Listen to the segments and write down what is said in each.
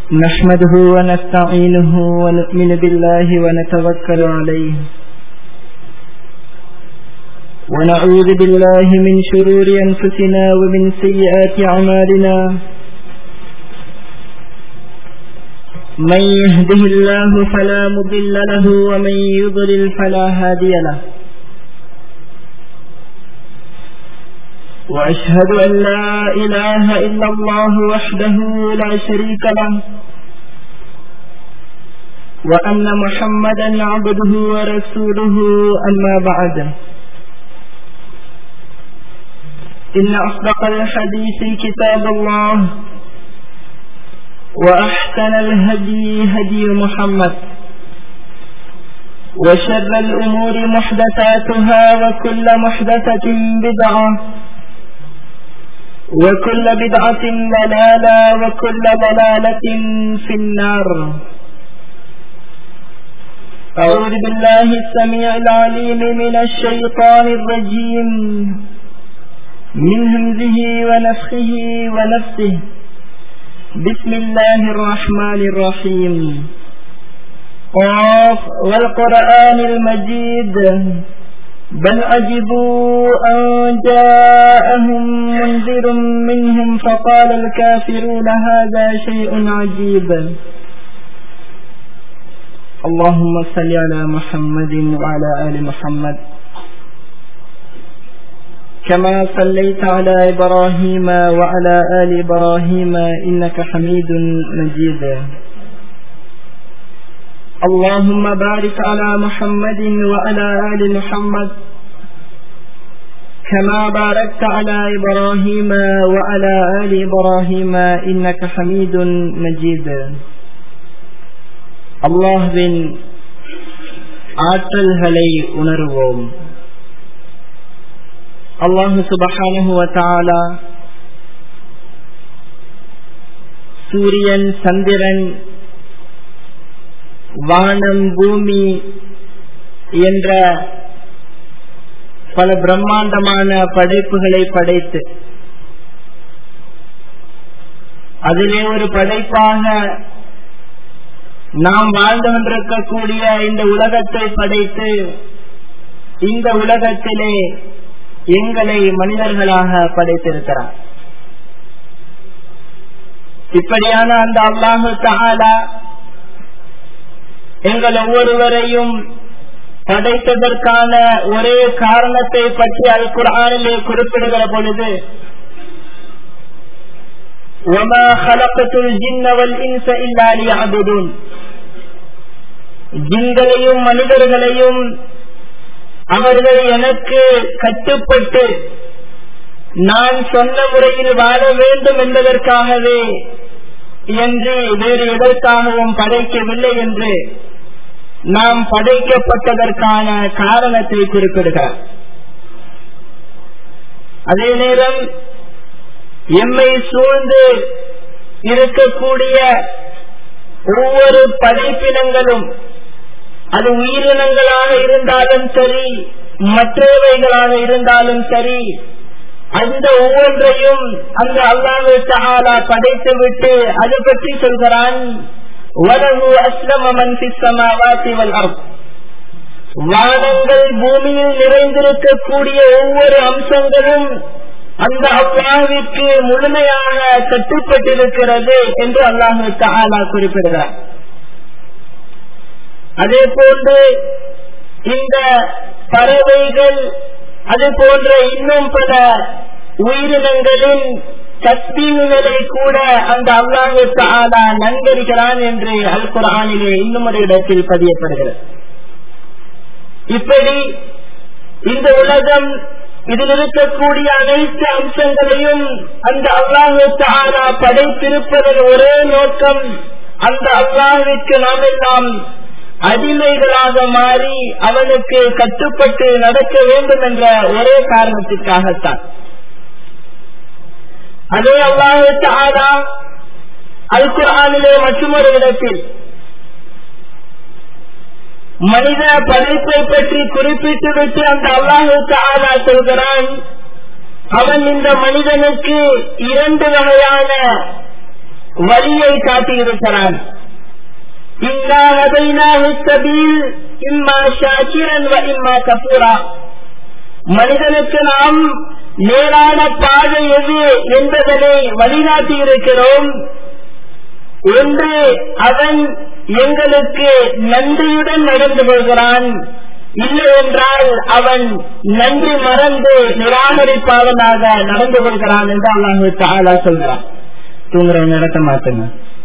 نحمده ونستعينه ونؤمن بالله ونتوكل عليه ونعوذ بالله من شرور أنفسنا ومن سيئات أعمالنا من يهده الله فلا مضل له ومن يضلل فلا هادي له وأشهد أن لا إله إلا الله وحده لا شريك له وأن محمدا عبده ورسوله أما بعد إن أصدق الحديث كتاب الله وأحسن الهدي هدي محمد وشر الأمور محدثاتها وكل محدثة بدعة وكل بدعة ضلالة وكل ضلالة في النار أعوذ بالله السميع العليم من الشيطان الرجيم من همزه ونفخه ونفسه بسم الله الرحمن الرحيم قاف والقرآن المجيد بل عجبوا أن جاءهم منذر منهم فقال الكافرون هذا شيء عجيب اللهم صل على محمد وعلى آل محمد كما صليت على إبراهيم وعلى آل إبراهيم إنك حميد مجيد اللهم بارك على محمد وعلى آل محمد كما باركت على إبراهيم وعلى آل إبراهيم إنك حميد مجيد அல்லாஹ்வின் ஆற்றல்களை உணர்வோம் அல்லாஹு சுபஹானஹு வதஆலா சூரியன் சந்திரன் வானம் பூமி என்ற பல பிரம்மாண்டமான படைப்புகளை படைத்து அதிலே ஒரு படைப்பாக நாம் வாழ்ந்து கொண்டிருக்கக்கூடிய இந்த உலகத்தை படைத்து இந்த உலகத்திலே எங்களை மனிதர்களாக படைத்திருக்கிறார் இப்படியான அந்த அல்லாஹு தகாலா எங்கள் ஒவ்வொருவரையும் படைத்ததற்கான ஒரே காரணத்தை பற்றி அல் குரானிலே குறிப்பிடுகிற பொழுது وما خلقت الجن والانس الا ليعبدون ஜின்களையும் மனிதர்களையும் அவர்கள் எனக்கு கட்டுப்பட்டு நான் சொன்ன முறையில் வாழ வேண்டும் என்பதற்காகவே என்று வேறு எதற்காகவும் படைக்கவில்லை என்று நாம் படைக்கப்பட்டதற்கான காரணத்தை குறிப்பிடுகிறார் அதே நேரம் எம்மை சூழ்ந்து இருக்கக்கூடிய ஒவ்வொரு படைப்பினங்களும் அது உயிரினங்களாக இருந்தாலும் சரி மற்றவைகளாக இருந்தாலும் சரி அந்த ஒவ்வொன்றையும் அந்த அல்லாஹு சஹாலா படைத்து விட்டு அது பற்றி சொல்கிறான் வானங்கள் பூமியில் நிறைந்திருக்கக்கூடிய ஒவ்வொரு அம்சங்களும் அந்த அல்லாஹிற்கு முழுமையாக கட்டுப்பட்டிருக்கிறது என்று அல்லாஹு சஹாலா குறிப்பிடுகிறார் அதே போன்று இந்த பறவைகள் அது போன்ற இன்னும் பல உயிரினங்களின் தஸ்பீகளை கூட அந்த அல்லாஹு தாலா நன்கரிக்கிறான் என்று அல் குரானிலே இன்னும் ஒரு இடத்தில் பதியப்படுகிறது இப்படி இந்த உலகம் இதில் இருக்கக்கூடிய அனைத்து அம்சங்களையும் அந்த அல்லாஹு தாலா படைத்திருப்பதன் ஒரே நோக்கம் அந்த அல்லாஹுக்கு நாம் எல்லாம் அடிமைகளாக மாறி அவனுக்கு கட்டுப்பட்டு நடக்க வேண்டும் என்ற ஒரே காரணத்திற்காகத்தான் அதே அல்லாஹு ஆதா அல் குரானிலே மற்றொரு இடத்தில் மனித படைப்பை பற்றி குறிப்பிட்டு விட்டு அந்த அல்லாஹுக்கு ஆதா சொல்கிறான் அவன் இந்த மனிதனுக்கு இரண்டு வகையான வழியை காட்டியிருக்கிறான் إنا هديناه السبيل إما شاكرا وإما كفورا மனிதனுக்கு நாம் நேரான பாதை எது என்பதனை வழிகாட்டி இருக்கிறோம் ஒன்று அவன் எங்களுக்கு நன்றியுடன் நடந்து கொள்கிறான் இல்லை என்றால் அவன் நன்றி மறந்து நிராகரிப்பாளனாக நடந்து கொள்கிறான் என்று அல்லாஹு தாலா சொல்கிறான் தூங்குற நடத்த மாட்டுங்க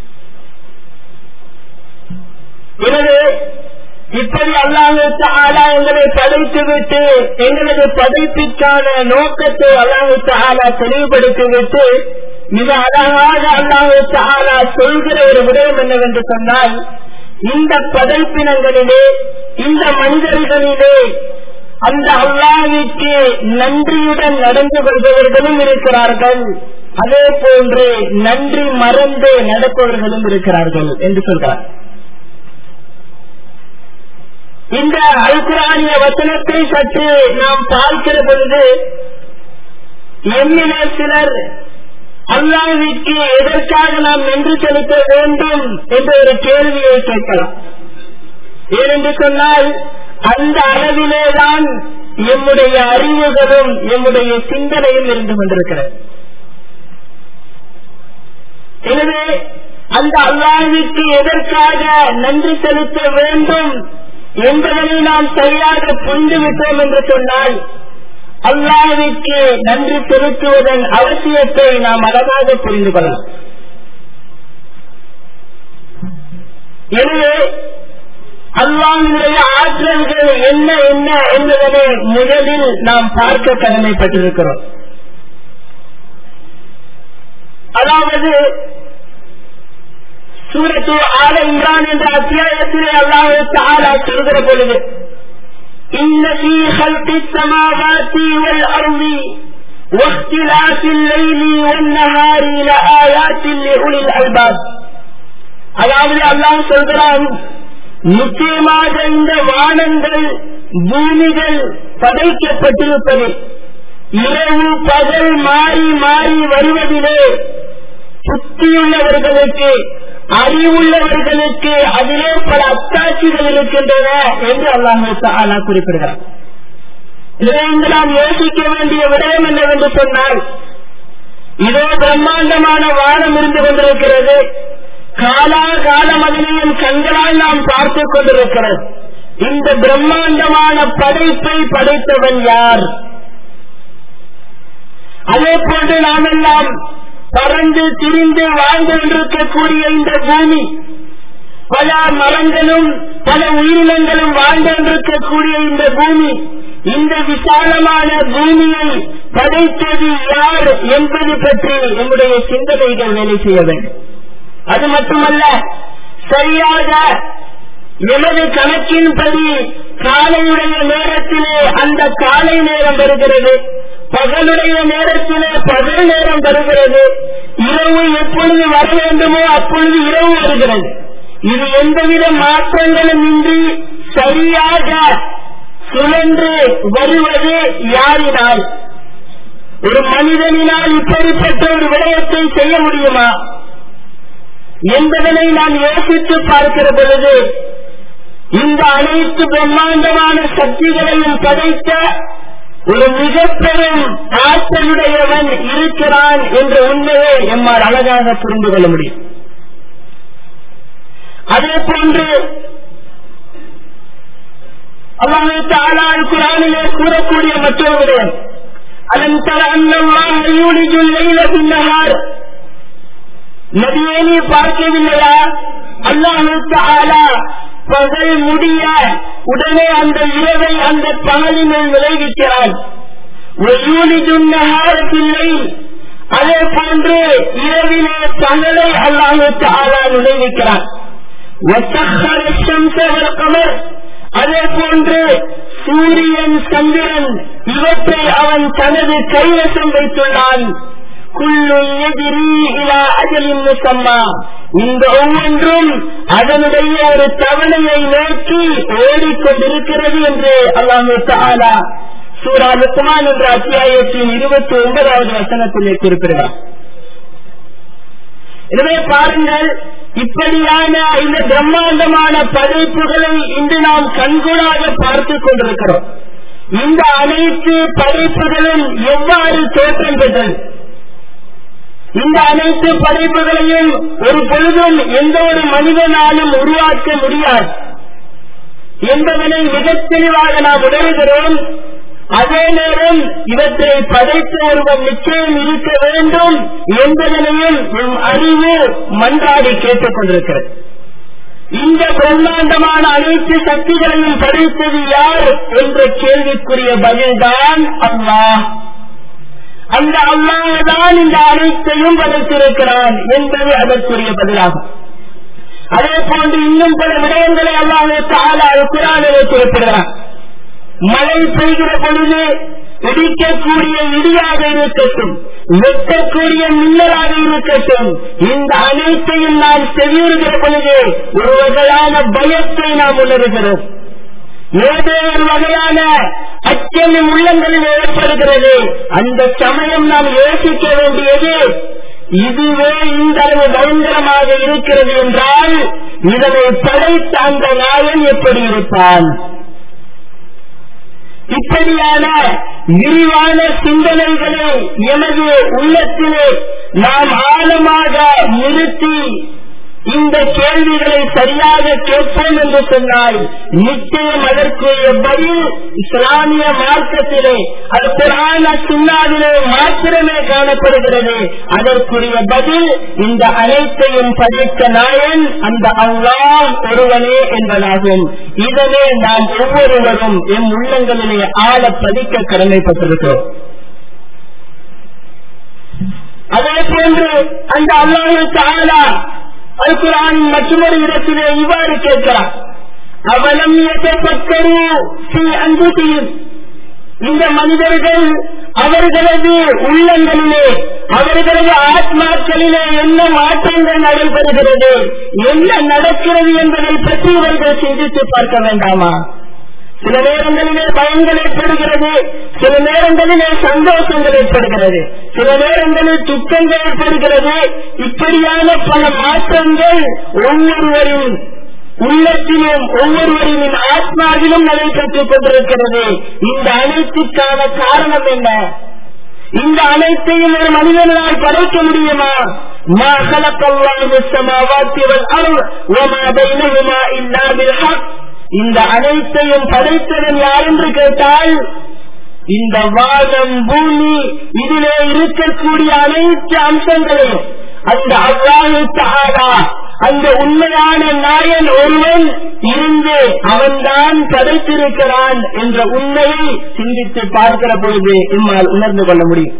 எனவே இப்படி அல்லாஹு ஆலா எங்களை படைத்து விட்டு எங்களது படைப்பிற்கான நோக்கத்தை அல்லாஹு ஆலா தெளிவுபடுத்தி விட்டு மிக அழகாக அல்லாஹு ஆலா சொல்கிற ஒரு விடயம் என்னவென்று சொன்னால் இந்த படைப்பினங்களிலே இந்த மனிதர்களிலே அந்த அல்லாவிற்கு நன்றியுடன் நடந்து கொள்பவர்களும் இருக்கிறார்கள் அதே போன்று நன்றி மறந்து நடப்பவர்களும் இருக்கிறார்கள் என்று சொல்கிறார் இந்த அல்குரானிய வசனத்தை சற்று நாம் பார்க்கிற பொழுது எம்மிலே சிலர் அல்லாவிற்கு எதற்காக நாம் நன்றி செலுத்த வேண்டும் என்ற ஒரு கேள்வியை கேட்கலாம் ஏனென்று சொன்னால் அந்த அளவிலேதான் எம்முடைய அறிவுகளும் எம்முடைய சிந்தனையும் இருந்து கொண்டிருக்கிறது எனவே அந்த அல்லாவிற்கு எதற்காக நன்றி செலுத்த வேண்டும் என்பதனை நாம் சரியாக புரிந்துவிட்டோம் என்று சொன்னால் அல்லாவிற்கு நன்றி செலுத்துவதன் அவசியத்தை நாம் அழகாக புரிந்து கொள்ளலாம் எனவே அல்லாவினுடைய ஆற்றல்கள் என்ன என்ன என்பதனை முதலில் நாம் பார்க்க கடமைப்பட்டிருக்கிறோம் அதாவது சூரத்து ஆல இம்ரான் என்ற அத்தியாயத்திலே அல்லாஹு தாலா சொல்கிற பொழுது إن في خلق السماوات والأرض واختلاف الليل والنهار لآيات لأولي الألباب அதாவது அல்லாஹ் சொல்கிறான் நிச்சயமாக இந்த வானங்கள் பூமிகள் படைக்கப்பட்டிருப்பது இரவு பகல் மாறி மாறி வருவதிலே புத்தியுள்ளவர்களுக்கு அறிவுள்ளவர்களுக்கு அதிலே பல அத்தாட்சிகள் இருக்கின்றன என்று அல்லாஹ் குறிப்பிடுகிறார் இதிலிருந்து நாம் யோசிக்க வேண்டிய விடயம் என்னவென்று சொன்னால் இதோ பிரம்மாண்டமான வானம் இருந்து கொண்டிருக்கிறது காலா காலம் அதனையும் கண்களால் நாம் பார்த்துக் கொண்டிருக்கிறது இந்த பிரம்மாண்டமான படைப்பை படைத்தவன் யார் அதே போன்று நாம் எல்லாம் பறந்து திரிந்து வாழ்ந்து கொண்டிருக்கக்கூடிய இந்த பூமி பல மரங்களும் பல உயிரினங்களும் வாழ்ந்து கொண்டிருக்கக்கூடிய இந்த பூமி இந்த விசாலமான பூமியை படைத்தது யார் என்பது பற்றி நம்முடைய சிந்தனைகள் வேலை செய்ய வேண்டும் அது மட்டுமல்ல சரியாக எமது கணக்கின்படி காலையுடைய நேரத்திலே அந்த காலை நேரம் வருகிறது பகலுடைய நேரத்திலே பகல் நேரம் வருகிறது இரவு எப்பொழுது வர வேண்டுமோ அப்பொழுது இரவு வருகிறது இது எந்தவித மாற்றங்களும் இன்றி சரியாக சுழன்று வருவது யாரினால் ஒரு மனிதனினால் இப்படிப்பட்ட ஒரு விடயத்தை செய்ய முடியுமா என்பதனை நாம் யோசித்து பார்க்கிற பொழுது இந்த அனைத்து பிரம்மாண்டமான சக்திகளையும் படைத்த ஒரு மிக பெரும் ஆற்றலுடையவன் இருக்கிறான் என்ற உண்மையை எம்மால் அழகாக புரிந்து கொள்ள முடியும் அதே போன்று அல்லாஹு தாலால் குரானிலே கூறக்கூடிய மற்றொரு விடயம் அதன் தர அன்னல்லாஹ் யூலிஜுல் லைல பின்னஹார் நபியே நீ பார்க்கவில்லையா அல்லாஹு தாலா பகல் முடிய உடனே அந்த இரவை அந்த பகலினுள் விளைவிக்கிறான் இல்லை அதே போன்று இரவிலே பகலை அல்லாஹு தாலா நுழைவிக்கிறான் கமர் அதே போன்று சூரியன் சந்திரன் இவற்றை அவன் தனது கைவசம் வைத்துள்ளான் இந்த ஒவ்வொன்றும் அதனுடைய ஒரு தவணையை நோக்கி ஓடிக்கொண்டிருக்கிறது என்று அல்லாஹு தாலா சூரா லுக்மான் என்ற அத்தியாயத்தின் இருபத்தி ஒன்பதாவது வசனத்திலே குறிப்பிடுகிறார் எனவே பாருங்கள் இப்படியான இந்த பிரம்மாண்டமான படைப்புகளை இன்று நாம் கண்கூடாக பார்த்துக் கொண்டிருக்கிறோம் இந்த அனைத்து படைப்புகளும் எவ்வாறு தோற்றம் பெற்றது இந்த அனைத்து படைப்புகளையும் ஒரு பொழுதும் எந்த ஒரு மனிதனாலும் உருவாக்க முடியாது என்பதனை மிகத் தெளிவாக நாம் உணர்கிறோம் அதே நேரம் இவற்றை படைத்த ஒருவர் நிச்சயம் இருக்க வேண்டும் என்பதனையும் நம் அறிவு மன்றாடி கேட்டுக் கொண்டிருக்கிறது இந்த பிரம்மாண்டமான அனைத்து சக்திகளையும் படைத்தது யார் என்ற கேள்விக்குரிய பதில்தான் அல்லாஹ் அந்த அல்லாஹ்தான் இந்த அனைத்தையும் படைத்திருக்கிறான் என்பது அதற்குரிய பதிலாகும் அதே போன்று இன்னும் பல விடயங்களை அல்லாஹே தாலா குரானிலே குறிப்பிடுகிறான் மழை பெய்கிற பொழுது இடிக்கக்கூடிய இடியாக இருக்கட்டும் வெட்டக்கூடிய மின்னலாக இருக்கட்டும் இந்த அனைத்தையும் நாம் செவியுறுகிற பொழுது ஒரு வகையான பயத்தை நாம் உணர்கிறோம் ஏதோ ஒரு வகையான அச்சம் உள்ளங்களில் ஏற்படுகிறது அந்த சமயம் நாம் யோசிக்க வேண்டியது இதுவே இந்த அளவு பயங்கரமாக இருக்கிறது என்றால் இதனை படைத்த அந்த நாயன் எப்படி இருப்பான் இப்படியான விரிவான சிந்தனைகளை எமது உள்ளத்திலே நாம் ஆழமாக நிறுத்தி இந்த கேள்விகளை சரியாக கேட்போம் என்று சொன்னால் நிச்சயம் அதற்குரிய பதில் இஸ்லாமிய மார்க்கத்திலே அது புராண சுண்ணாவிலே மாத்திரமே காணப்படுகிறது அதற்குரிய பதில் இந்த அனைத்தையும் படைத்த நாயன் அந்த அல்லாஹ் ஒருவனே என்பதாகும் இதனை நாம் ஒவ்வொருவரும் எம் உள்ளங்களிலே ஆழ பதிக்க கடமைப்பட்டிருக்கிறோம் அதே போன்று அந்த அல்லாஹு தாலா அல்குரானின் மற்றொரு இடத்திலே இவ்வாறு கேட்கிறார் அவலம் எத்தப்பக்கரு அன்புத்தியும் இந்த மனிதர்கள் அவர்களது உள்ளங்களிலே அவர்களது ஆத்மாக்களிலே என்ன மாற்றங்கள் நடைபெறுகிறது என்ன நடக்கிறது என்பதை பற்றி இவர்கள் சிந்தித்து பார்க்க வேண்டாமா சில நேரங்களிலே பயங்கள் ஏற்படுகிறது சில நேரங்களிலே சந்தோஷங்கள் ஏற்படுகிறது சில நேரங்களில் துக்கங்கள் ஏற்படுகிறது இப்படியான பல மாற்றங்கள் ஒவ்வொருவரின் உள்ளத்திலும் ஒவ்வொருவரின் ஆத்மாவிலும் நடைபெற்றுக் கொண்டிருக்கிறது இந்த அனைத்துக்கான காரணம் என்ன இந்த அனைத்தையும் ஒரு மனிதனால் படைக்க முடியுமா ما خلق الله السماوات والأرض وما بينهما إلا بالحق இந்த அனைத்தையும் படைத்தவன் யார் என்று கேட்டால் இந்த வானம் பூமி இதிலே இருக்கக்கூடிய அனைத்து அம்சங்களையும் அந்த அவ்வாறு தாரா அந்த உண்மையான நாயன் ஒருவன் இருந்து அவன்தான் படைத்திருக்கிறான் என்ற உண்மையை சிந்தித்து பார்க்கிற பொழுது இம்மால் உணர்ந்து கொள்ள முடியும்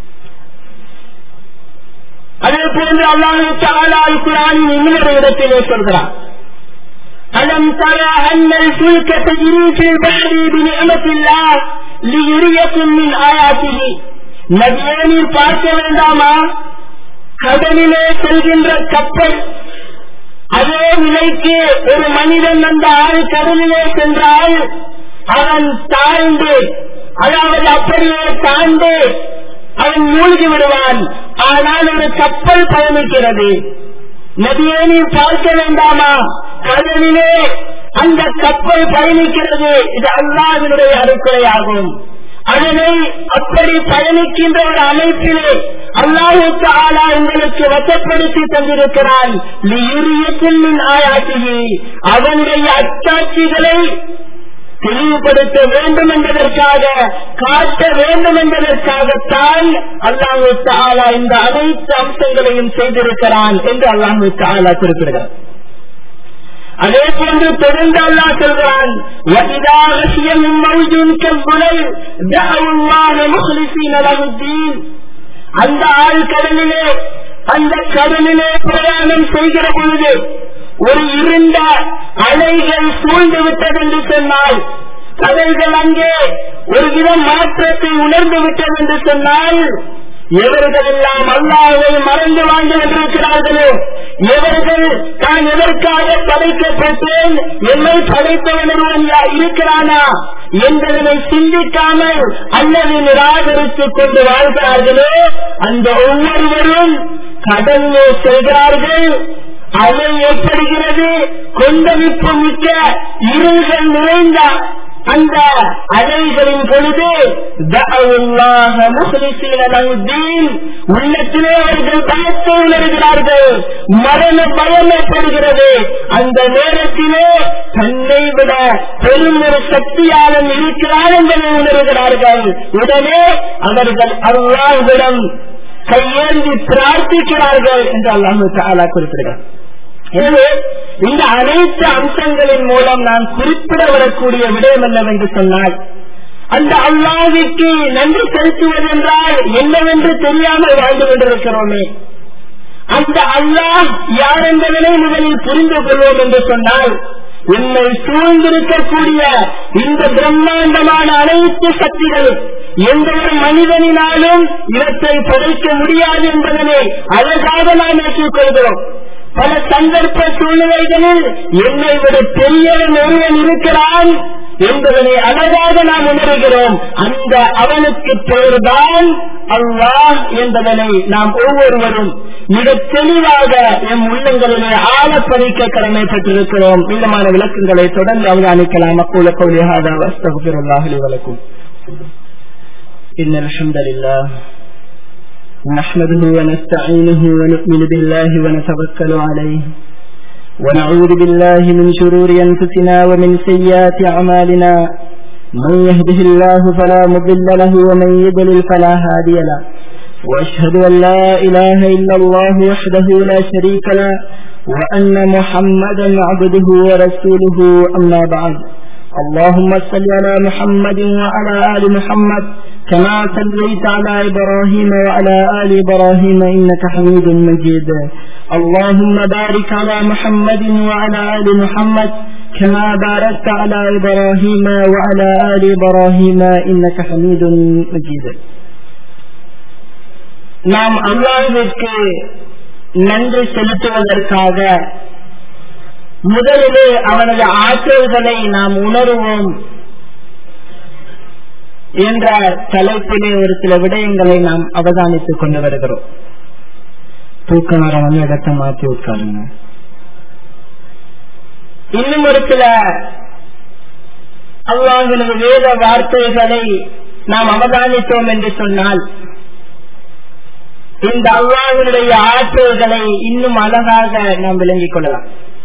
அதே போன்று அல்லாஹு தாலா குரானின் இன்னொரு இடத்திலே சொல்கிறான் ألم ترى أن الفلك تجري في البحر بنعمة الله ليريكم من آياته நபியேனில் பார்க்க வேண்டாமா கடலிலே செல்கின்ற கப்பல் அதே நிலைக்கு ஒரு மனிதன் அந்த ஆள் கடலிலே சென்றால் அவன் தாழ்ந்து அதாவது அப்படியே தாழ்ந்து அவன் மூழ்கி விடுவான் ஆனால் ஒரு கப்பல் பயணிக்கிறது நதியேனில் பார்க்க வேண்டாமா கடலிலே அந்த கப்பல் பயணிக்கிறது இது அல்லாவினுடைய அறுக்குறையாகும் அதனை அப்படி பயணிக்கின்ற ஒரு அமைப்பிலே அல்லாஹுக்கு ஆளா உங்களுக்கு வசப்படுத்தி தந்திருக்கிறான் ஆயாட்சியை அவனுடைய அச்சாட்சிகளை தெளிவுபடுத்த வேண்டும் என்பதற்காக காட்ட வேண்டும் என்பதற்காகத்தான் அல்லாஹு தாலா இந்த அனைத்து அம்சங்களையும் செய்திருக்கிறான் என்று அல்லாஹு தாலா குறிப்பிடுகிறார் அதே போன்று தொடர்ந்து அல்லா சொல்கிறான் அந்த ஆள் கடலிலே அந்த கடலிலே பிரயாணம் செய்கிற பொழுது ஒரு இருண்ட அலைகள் சூழ்ந்து விட்டது என்று சொன்னால் கடல்கள் அங்கே ஒரு வித மாற்றத்தை உணர்ந்து விட்டது என்று சொன்னால் எவர்கள் எல்லாம் அல்லாவை மறந்து வாழ்ந்து கொண்டிருக்கிறார்களோ எவர்கள் தான் எதற்காக படைக்கப்பட்டேன் என்னை படைத்தவன் ஒருவன் இருக்கிறானா என்பதனை சிந்திக்காமல் அல்லது நிராகரித்துக் கொண்டு வாழ்கிறார்களோ அந்த ஒவ்வொருவரும் கடலிலே செல்கிறார்கள் அலை ஏற்படுகிறது கொந்தளிப்பு மிக்க இருள்கள் நிறைந்த அந்த அலைகளின் பொழுது உள்ளத்திலே அவர்கள் பயத்தை உணர்கிறார்கள் மரண பயம் ஏற்படுகிறது அந்த நேரத்திலே தன்னை விட பெரும் ஒரு சக்தியாளன் இருக்கிறார் என்பதை உணர்கிறார்கள் உடனே அவர்கள் அல்லாஹிடம் கையேந்தி பிரார்த்திக்கிறார்கள் என்று அல்லாஹு தாலா குறிப்பிடுகிறார் எனவே இந்த அனைத்து அம்சங்களின் மூலம் நான் குறிப்பிட வரக்கூடிய விடயம் என்னவென்று சொன்னால் அந்த அல்லாவிற்கு நன்றி செலுத்துவது என்றால் என்னவென்று தெரியாமல் வாழ்ந்து கொண்டிருக்கிறோமே அந்த அல்லாஹ் யார் என்பதனை முதலில் புரிந்து கொள்வோம் என்று சொன்னால் உன்னை சூழ்ந்திருக்கக்கூடிய இந்த பிரம்மாண்டமான அனைத்து சக்திகளும் எந்த ஒரு மனிதனினாலும் இவற்றை படைக்க முடியாது என்பதனை அழகாக நாம் ஏற்றுக்கொள்கிறோம் பல சந்தர்ப்ப சூழ்நிலைகளில் என்னை விட பெரியவன் ஒருவன் இருக்கிறான் என்பதனை அழகாக நாம் உணர்கிறோம் அந்த அவனுக்கு பெயர்தான் அல்லாஹ் என்பதனை நாம் ஒவ்வொருவரும் மிக தெளிவாக எம் உள்ளங்களிலே ஆழப்பறிக்க கடமைப்பட்டிருக்கிறோம் விதமான விளக்கங்களை தொடர்ந்து அவதானிக்கலாம் அக்கூல கௌலியாத வஸ்தகுபிரல்லாஹலி வழக்கும் إن الحمد لله نحمده ونستعينه ونؤمن بالله ونتوكل عليه ونعوذ بالله من شرور أنفسنا ومن سيئات أعمالنا من يهده الله فلا مضل له ومن يضلل فلا هادي له وأشهد أن لا إله إلا الله وحده لا شريك له وأن محمدا عبده ورسوله أما بعد اللهم صل على محمد وعلى آل محمد كما صليت على إبراهيم وعلى آل إبراهيم إنك حميد مجيد اللهم بارك على محمد وعلى آل محمد كما باركت على إبراهيم وعلى آل إبراهيم إنك حميد مجيد நாம் அல்லாஹிற்கு நன்றி செலுத்துவதற்காக முதலிலே அவனது ஆற்றல்களை நாம் உணருவோம் என்ற தலைப்பிலே ஒரு சில விடயங்களை நாம் அவதானித்துக் கொண்டு வருகிறோம் தூக்கமரம் வந்து இடத்தை மாற்றி உட்காருங்க இன்னும் ஒரு சில அல்லாஹினது வேத வார்த்தைகளை நாம் அவதானித்தோம் என்று சொன்னால் இந்த அல்லாஹினுடைய ஆற்றல்களை இன்னும் அழகாக நாம் விளங்கிக் கொள்ளலாம்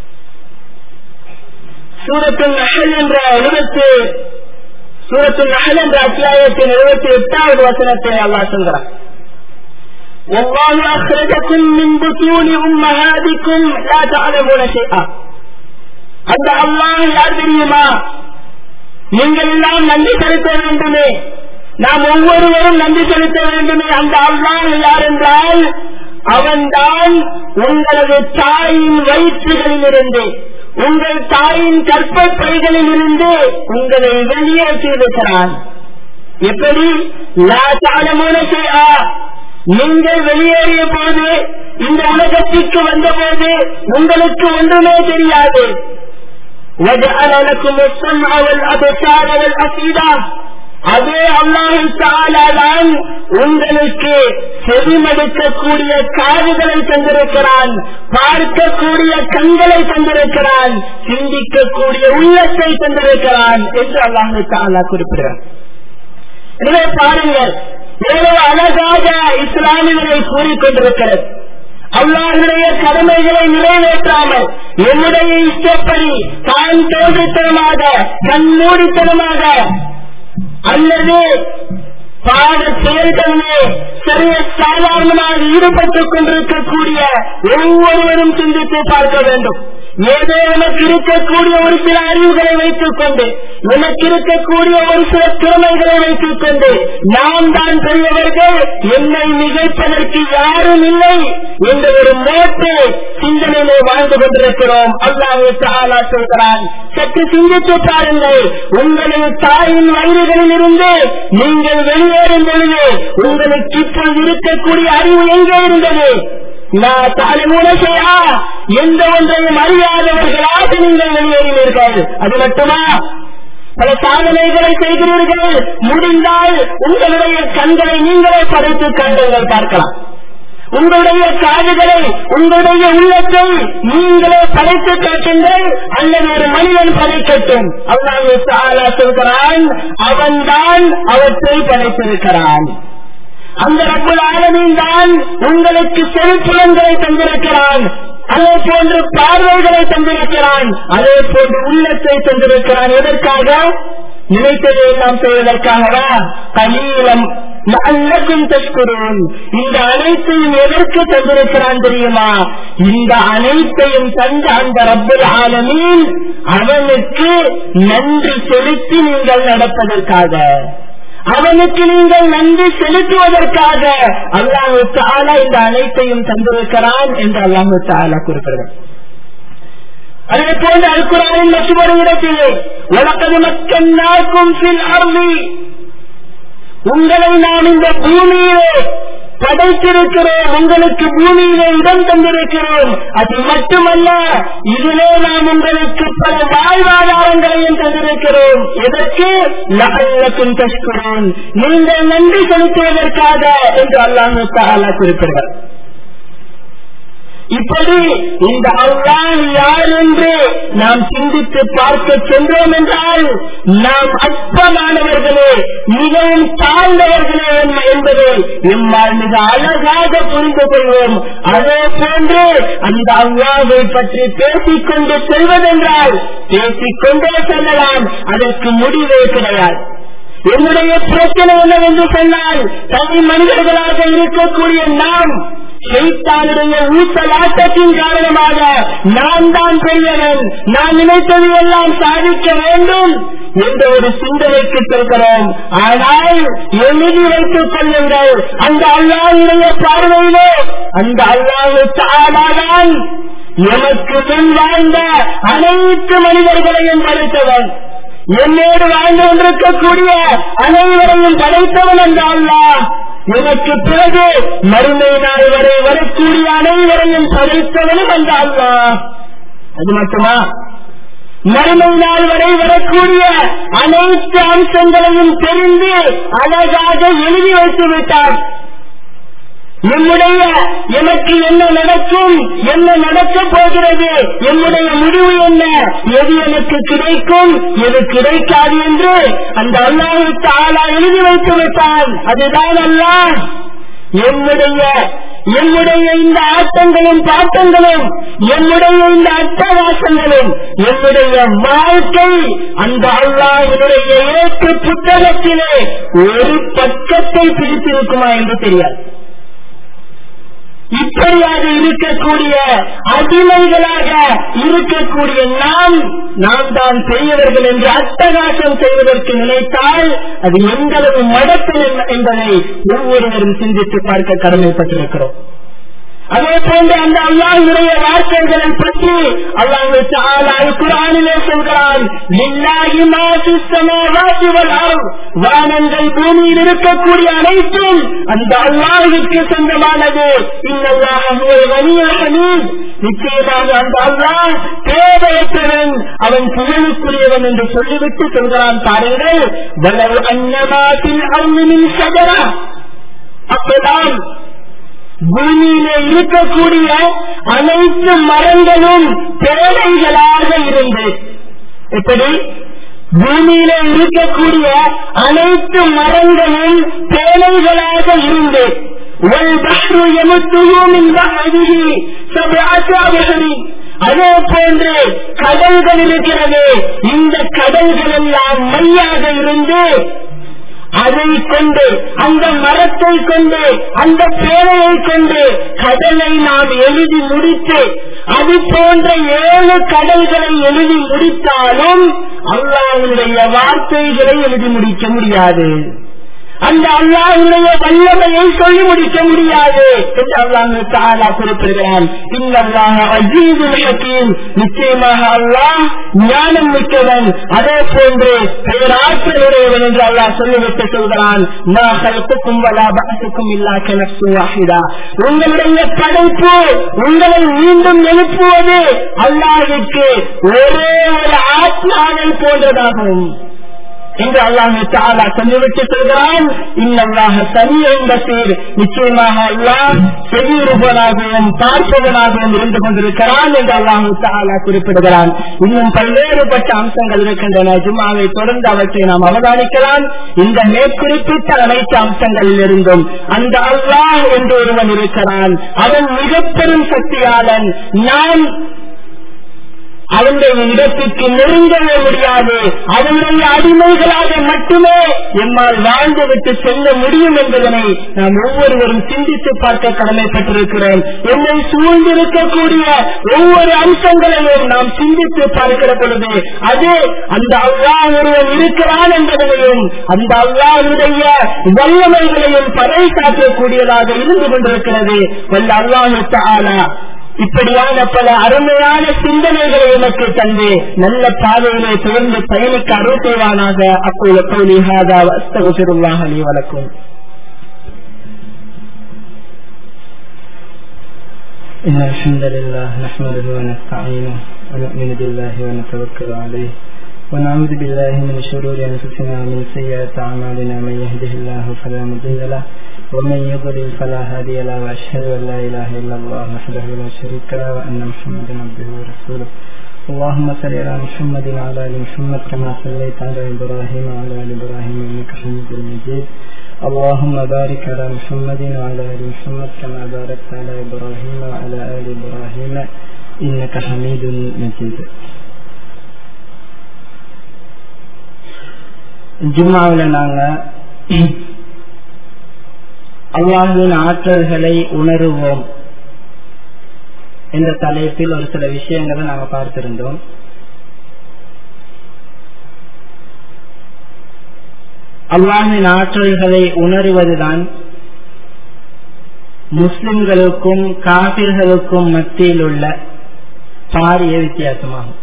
சூரத்தின் நகல் என்ற எழுபத்து சூரத்தின் நகல் என்ற அத்தியாயத்தின் எழுபத்தி எட்டாவது வசனத்தை அல்லாஹ் சொல்கிறார் والله أخرجكم من بطون أمهاتكم لا تعلمون شيئا அந்த அல்லாஹ் யார் தெரியுமா நீங்கள் எல்லாம் நன்றி செலுத்த வேண்டுமே நாம் ஒவ்வொருவரும் நன்றி செலுத்த வேண்டுமே அந்த அல்லாஹ் யார் என்றால் அவன்தான் உங்களது தாயின் வயிற்றுகளில் இருந்து உங்கள் தாயின் கற்பப்பைகளில் இருந்து உங்களை வெளியேற்றியிருக்கிறான் எப்படி நீங்கள் வெளியேறிய போது இந்த உலகத்திற்கு வந்த போது உங்களுக்கு ஒன்றுமே தெரியாது وجعل لكم السمع والأبصار والأفئدة அதே அல்லாஹாலான் உங்களுக்கு செவிமடுக்கக்கூடிய காதுகளை தந்திருக்கிறான் பார்க்கக்கூடிய கண்களை தந்திருக்கிறான் சிந்திக்கக்கூடிய உள்ளத்தை தந்திருக்கிறான் என்று அல்லாஹு தாலா குறிப்பிடுகிறார் எனவே பாருங்கள் எவ்வளவு அழகாக இஸ்லாமியர்களை கூறிக்கொண்டிருக்கிறது அல்லாஹுடைய கடமைகளை நிறைவேற்றாமல் என்னுடைய இஷ்டப்படி தான் தோன்றித்தனமாக கண்மூடித்தனமாக அல்லது பாட செயல்களிலே சரிய சாதாரணமாக ஈடுபட்டுக் கொண்டிருக்கக்கூடிய ஒவ்வொருவரும் சிந்தித்து பார்க்க வேண்டும் ஏதோ எனக்கு இருக்கக்கூடிய ஒரு சில அறிவுகளை வைத்துக் கொண்டு எனக்கு இருக்கக்கூடிய ஒரு சில திறமைகளை வைத்துக் கொண்டு நாம் தான் பெரியவர்கள் என்னை மிகைப்பதற்கு யாரும் இல்லை என்ற ஒரு மோட்டு சிந்தனையிலே வாழ்ந்து கொண்டிருக்கிறோம் அல்லாஹ் தாலா சொல்கிறான் சற்று சிந்தித்து பாருங்கள் உங்களது தாயின் வயிறுகளில் இருந்து நீங்கள் வெளியேறும் பொழுது உங்களுக்கு இப்போது இருக்கக்கூடிய அறிவு எங்கே இருந்தது எந்த ஒன்றையும் அறியாதவர்களாக நீங்கள் வெளியேறினீர்கள் அது மட்டுமா பல சாதனைகளை செய்கிறீர்கள் முடிந்தால் உங்களுடைய கண்களை நீங்களே படைத்து காட்டுங்கள் பார்க்கலாம் உங்களுடைய காதுகளை உங்களுடைய உள்ளத்தை நீங்களே படைத்து காட்டுங்கள் அல்லது ஒரு மனிதன் படைக்கட்டும் அல்லாஹ் சொல்கிறான் அவன்தான் அவற்றை படைத்திருக்கிறான் அந்த ரப்புல் ஆலமீன் தான் உங்களுக்கு செழிப்புலன்களை தந்திருக்கிறான் அதே போன்று பார்வைகளை தந்திருக்கிறான் அதே போன்று உள்ளத்தை தந்திருக்கிறான் எதற்காக நினைத்ததை எல்லாம் செய்வதற்காகவா கலீலம் நல்லக்கும் தஸ்குரோன் இந்த அனைத்தையும் எதற்கு தந்திருக்கிறான் தெரியுமா இந்த அனைத்தையும் தந்த அந்த ரப்பல் ஆலமீன் அவனுக்கு நன்றி செலுத்தி நீங்கள் நடப்பதற்காக அவனுக்கு நீங்கள் நன்றி செலுத்துவதற்காக அல்லாஹு தாலா இந்த அனைத்தையும் தந்திருக்கிறான் என்று அல்லாஹு தாலா குறிப்பிடுகிறார் அதே போன்று அல்குரானின் மற்றொரு இடத்திலே உலகது மக்கள் அருளி உங்களை நாம் இந்த பூமியிலே படைத்திருக்கிறோம் உங்களுக்கு பூமியிலே இடம் தந்திருக்கிறோம் அது மட்டுமல்ல இதிலே நாம் உங்களுக்கு பல வாழ்வாதாரங்களையும் தந்திருக்கிறோம் எதற்கு நகலக்கும் தஷ்கிறோம் நீங்கள் நன்றி செலுத்துவதற்காக என்று அல்லாஹு தாலா குறிப்பிடுவார் இப்படி இந்த அல்லாஹ் யார் என்று நாம் சிந்தித்து பார்க்க சென்றோம் என்றால் நாம் அற்பமானவர்களே மிகவும் தாழ்ந்தவர்களே என்பதை நம்மால் மிக அழகாக புரிந்து கொள்வோம் அதே போன்று அந்த அல்லாவை பற்றி பேசிக்கொண்டு செல்வதென்றால் பேசிக்கொண்டே செல்லலாம் அதற்கு முடிவே கிடையாது என்னுடைய பிரச்சனை என்னவென்று சொன்னால் தனி மனிதர்களாக இருக்கக்கூடிய நாம் செய்தானுடைய ஊசலாட்டத்தின் காரணமாக நான் தான் பெரியவன் நான் நினைத்தது எல்லாம் சாதிக்க வேண்டும் என்ற ஒரு சிந்தனைக்கு செல்கிறோம் ஆனால் எழுதி வைத்துக் கொள்ளுங்கள் அந்த அல்லாவுடைய பார்வையிலே அந்த அல்லாஹு தானாதான் எமக்கு முன் வாழ்ந்த அனைத்து மனிதர்களையும் படைத்தவன் என்னோடு வாழ்ந்து கொண்டிருக்கக்கூடிய அனைவரையும் படைத்தவன் அந்த அல்லாஹ் எனக்கு பிறகு மறுமை நாள் வரை வரக்கூடிய அனைவரையும் படைத்தவனும் அந்த அல்லா அது மட்டுமா மறுமை நாள் வரை வரக்கூடிய அனைத்து அம்சங்களையும் தெரிந்து அழகாக எழுதி வைத்து விட்டார் நம்முடைய எனக்கு என்ன நடக்கும் என்ன நடக்கப் போகிறது என்னுடைய முடிவு என்ன எது எனக்கு கிடைக்கும் எது கிடைக்காது என்று அந்த அல்லாவுக்கு ஆளா எழுதி வைத்து விட்டான் அதுதான் அல்ல என்னுடைய என்னுடைய இந்த ஆட்டங்களும் பாட்டங்களும் என்னுடைய இந்த அட்டவாசங்களும் என்னுடைய வாழ்க்கை அந்த அல்லாஹினுடைய ஏற்று புத்தகத்திலே ஒரு பக்கத்தை பிடித்திருக்குமா என்று தெரியாது இப்படியாக இருக்கக்கூடிய அடிமைகளாக இருக்கக்கூடிய நாம் நாம் தான் பெரியவர்கள் என்று அட்டகாசம் செய்வதற்கு நினைத்தால் அது எங்களது மடத்தில் என்பதை ஒவ்வொருவரும் சிந்தித்து பார்க்க கடமைப்பட்டிருக்கிறோம் அதே போன்று அந்த அல்லாஹுடைய வார்த்தைகளை பற்றி அல்லாஹு குரானிலே சொல்கிறான் வானங்கள் பூமியில் இருக்கக்கூடிய அனைத்தும் அந்த அல்லாஹுக்கு சொந்தமானது நிச்சயமாக அந்த அல்லாஹ் தேவையற்றவன் அவன் புகழுக்குரியவன் என்று சொல்லிவிட்டு சொல்கிறான் பாருங்கள் வளவு அன்னமாட்டின் அருமின் சகரா அப்பதான் பூமியிலே இருக்கக்கூடிய அனைத்து மரங்களும் பேழைகளாக இருந்து எப்படி பூமியிலே இருக்கக்கூடிய அனைத்து மரங்களும் பேழைகளாக இருந்து அதே போன்று கடல்கள் இருக்கிறது இந்த கடல்கள் எல்லாம் மையாக இருந்து அதை கொண்டு அந்த மரத்தை கொண்டு அந்த பேரையை கொண்டு கடலை நாம் எழுதி முடித்து அது போன்ற ஏழு கடல்களை எழுதி முடித்தாலும் அல்லாஹுடைய வார்த்தைகளை எழுதி முடிக்க முடியாது அந்த அல்லாஹுடைய வல்லமையை சொல்லி முடிக்க முடியாது என்று அல்லாஹு தாலா குறிப்பிடுகிறான் இன்னல்லாஹ அஜீதுல் ஹக்கீம் நிச்சயமாக அல்லாஹ் ஞானம் மிக்கவன் அதே போன்று பேராற்றலுடையவன் என்று அல்லாஹ் சொல்லிவிட்டு சொல்கிறான் மா கல்புக்கும் வலா பகத்துக்கும் இல்லா கனப்சு வாஹிதா உங்களுடைய படைப்பு உங்களை மீண்டும் எழுப்புவது அல்லாஹுக்கு ஒரே ஒரு ஆத்மாவை போன்றதாகும் என்று அல்லாஹு தாலா சொல்லிவிட்டு சொல்கிறான் இன்னல்லாக சரியையும் பசீர் நிச்சயமாக அல்லாஹ் செவியுறுவனாகவும் பார்ப்பவனாகவும் இருந்து கொண்டிருக்கிறான் என்று அல்லாஹு தாலா குறிப்பிடுகிறான் இன்னும் பல்வேறுபட்ட அம்சங்கள் இருக்கின்றன ஜும்மாவை தொடர்ந்து அவற்றை நாம் அவதானிக்கலாம் இந்த மேற்குறிப்பிட்ட அனைத்து அம்சங்களில் இருந்தும் அந்த அல்லாஹ் என்று ஒருவன் இருக்கிறான் அவன் மிக பெரும் சக்தியாளன் நாம் அவனுடைய இடத்திற்கு நெருங்கவே முடியாது அவனுடைய அடிமைகளாக மட்டுமே எம்மால் வாழ்ந்துவிட்டு செல்ல முடியும் என்பதனை நாம் ஒவ்வொருவரும் சிந்தித்து பார்க்க கடமைப்பட்டிருக்கிறோம் என்னை சூழ்ந்திருக்கக்கூடிய ஒவ்வொரு அம்சங்களையும் நாம் சிந்தித்து பார்க்கிற பொழுது அது அந்த அல்லாஹ் ஒருவன் இருக்கிறான் என்பதனையும் அந்த அல்லாஹுடைய வல்லமைகளையும் பறை காட்டக்கூடியதாக இருந்து கொண்டிருக்கிறது வல்ல அல்லாஹு தாலா இப்படியான பல அருமையான சிந்தனைகளை எனக்கு தந்து நல்ல பாதையிலே தொடர்ந்து பயணிக்க அருள் செய்வானாக அப்போது கௌலிஹாதா அஸ்தகுல்லாஹ் அலி வணக்கம் إن الحمد لله نحمده ونستعينه ونؤمن بالله ونتوكل عليه ونعوذ بالله من شرور أنفسنا ومن سيئات أعمالنا من يهده الله فلا مضل له ومن يضلل فلا هادي له وأشهد أن لا إله إلا الله وحده لا شريك له وأن محمدا عبده ورسوله اللهم صل على محمد وعلى ال محمد كما صليت على ابراهيم وعلى ال ابراهيم انك حميد مجيد اللهم بارك على محمد وعلى ال محمد كما باركت على ابراهيم وعلى ال ابراهيم انك حميد مجيد ஜும்மாவில் நாங்க அல்லாஹின் ஆற்றல்களை உணருவோம் என்ற தலைப்பில் ஒரு சில விஷயங்களை நாங்க பார்த்திருந்தோம் அல்லாஹின் ஆற்றல்களை உணருவதுதான் முஸ்லிம்களுக்கும் காபிர்களுக்கும் மத்தியில் உள்ள பாரிய வித்தியாசமாகும்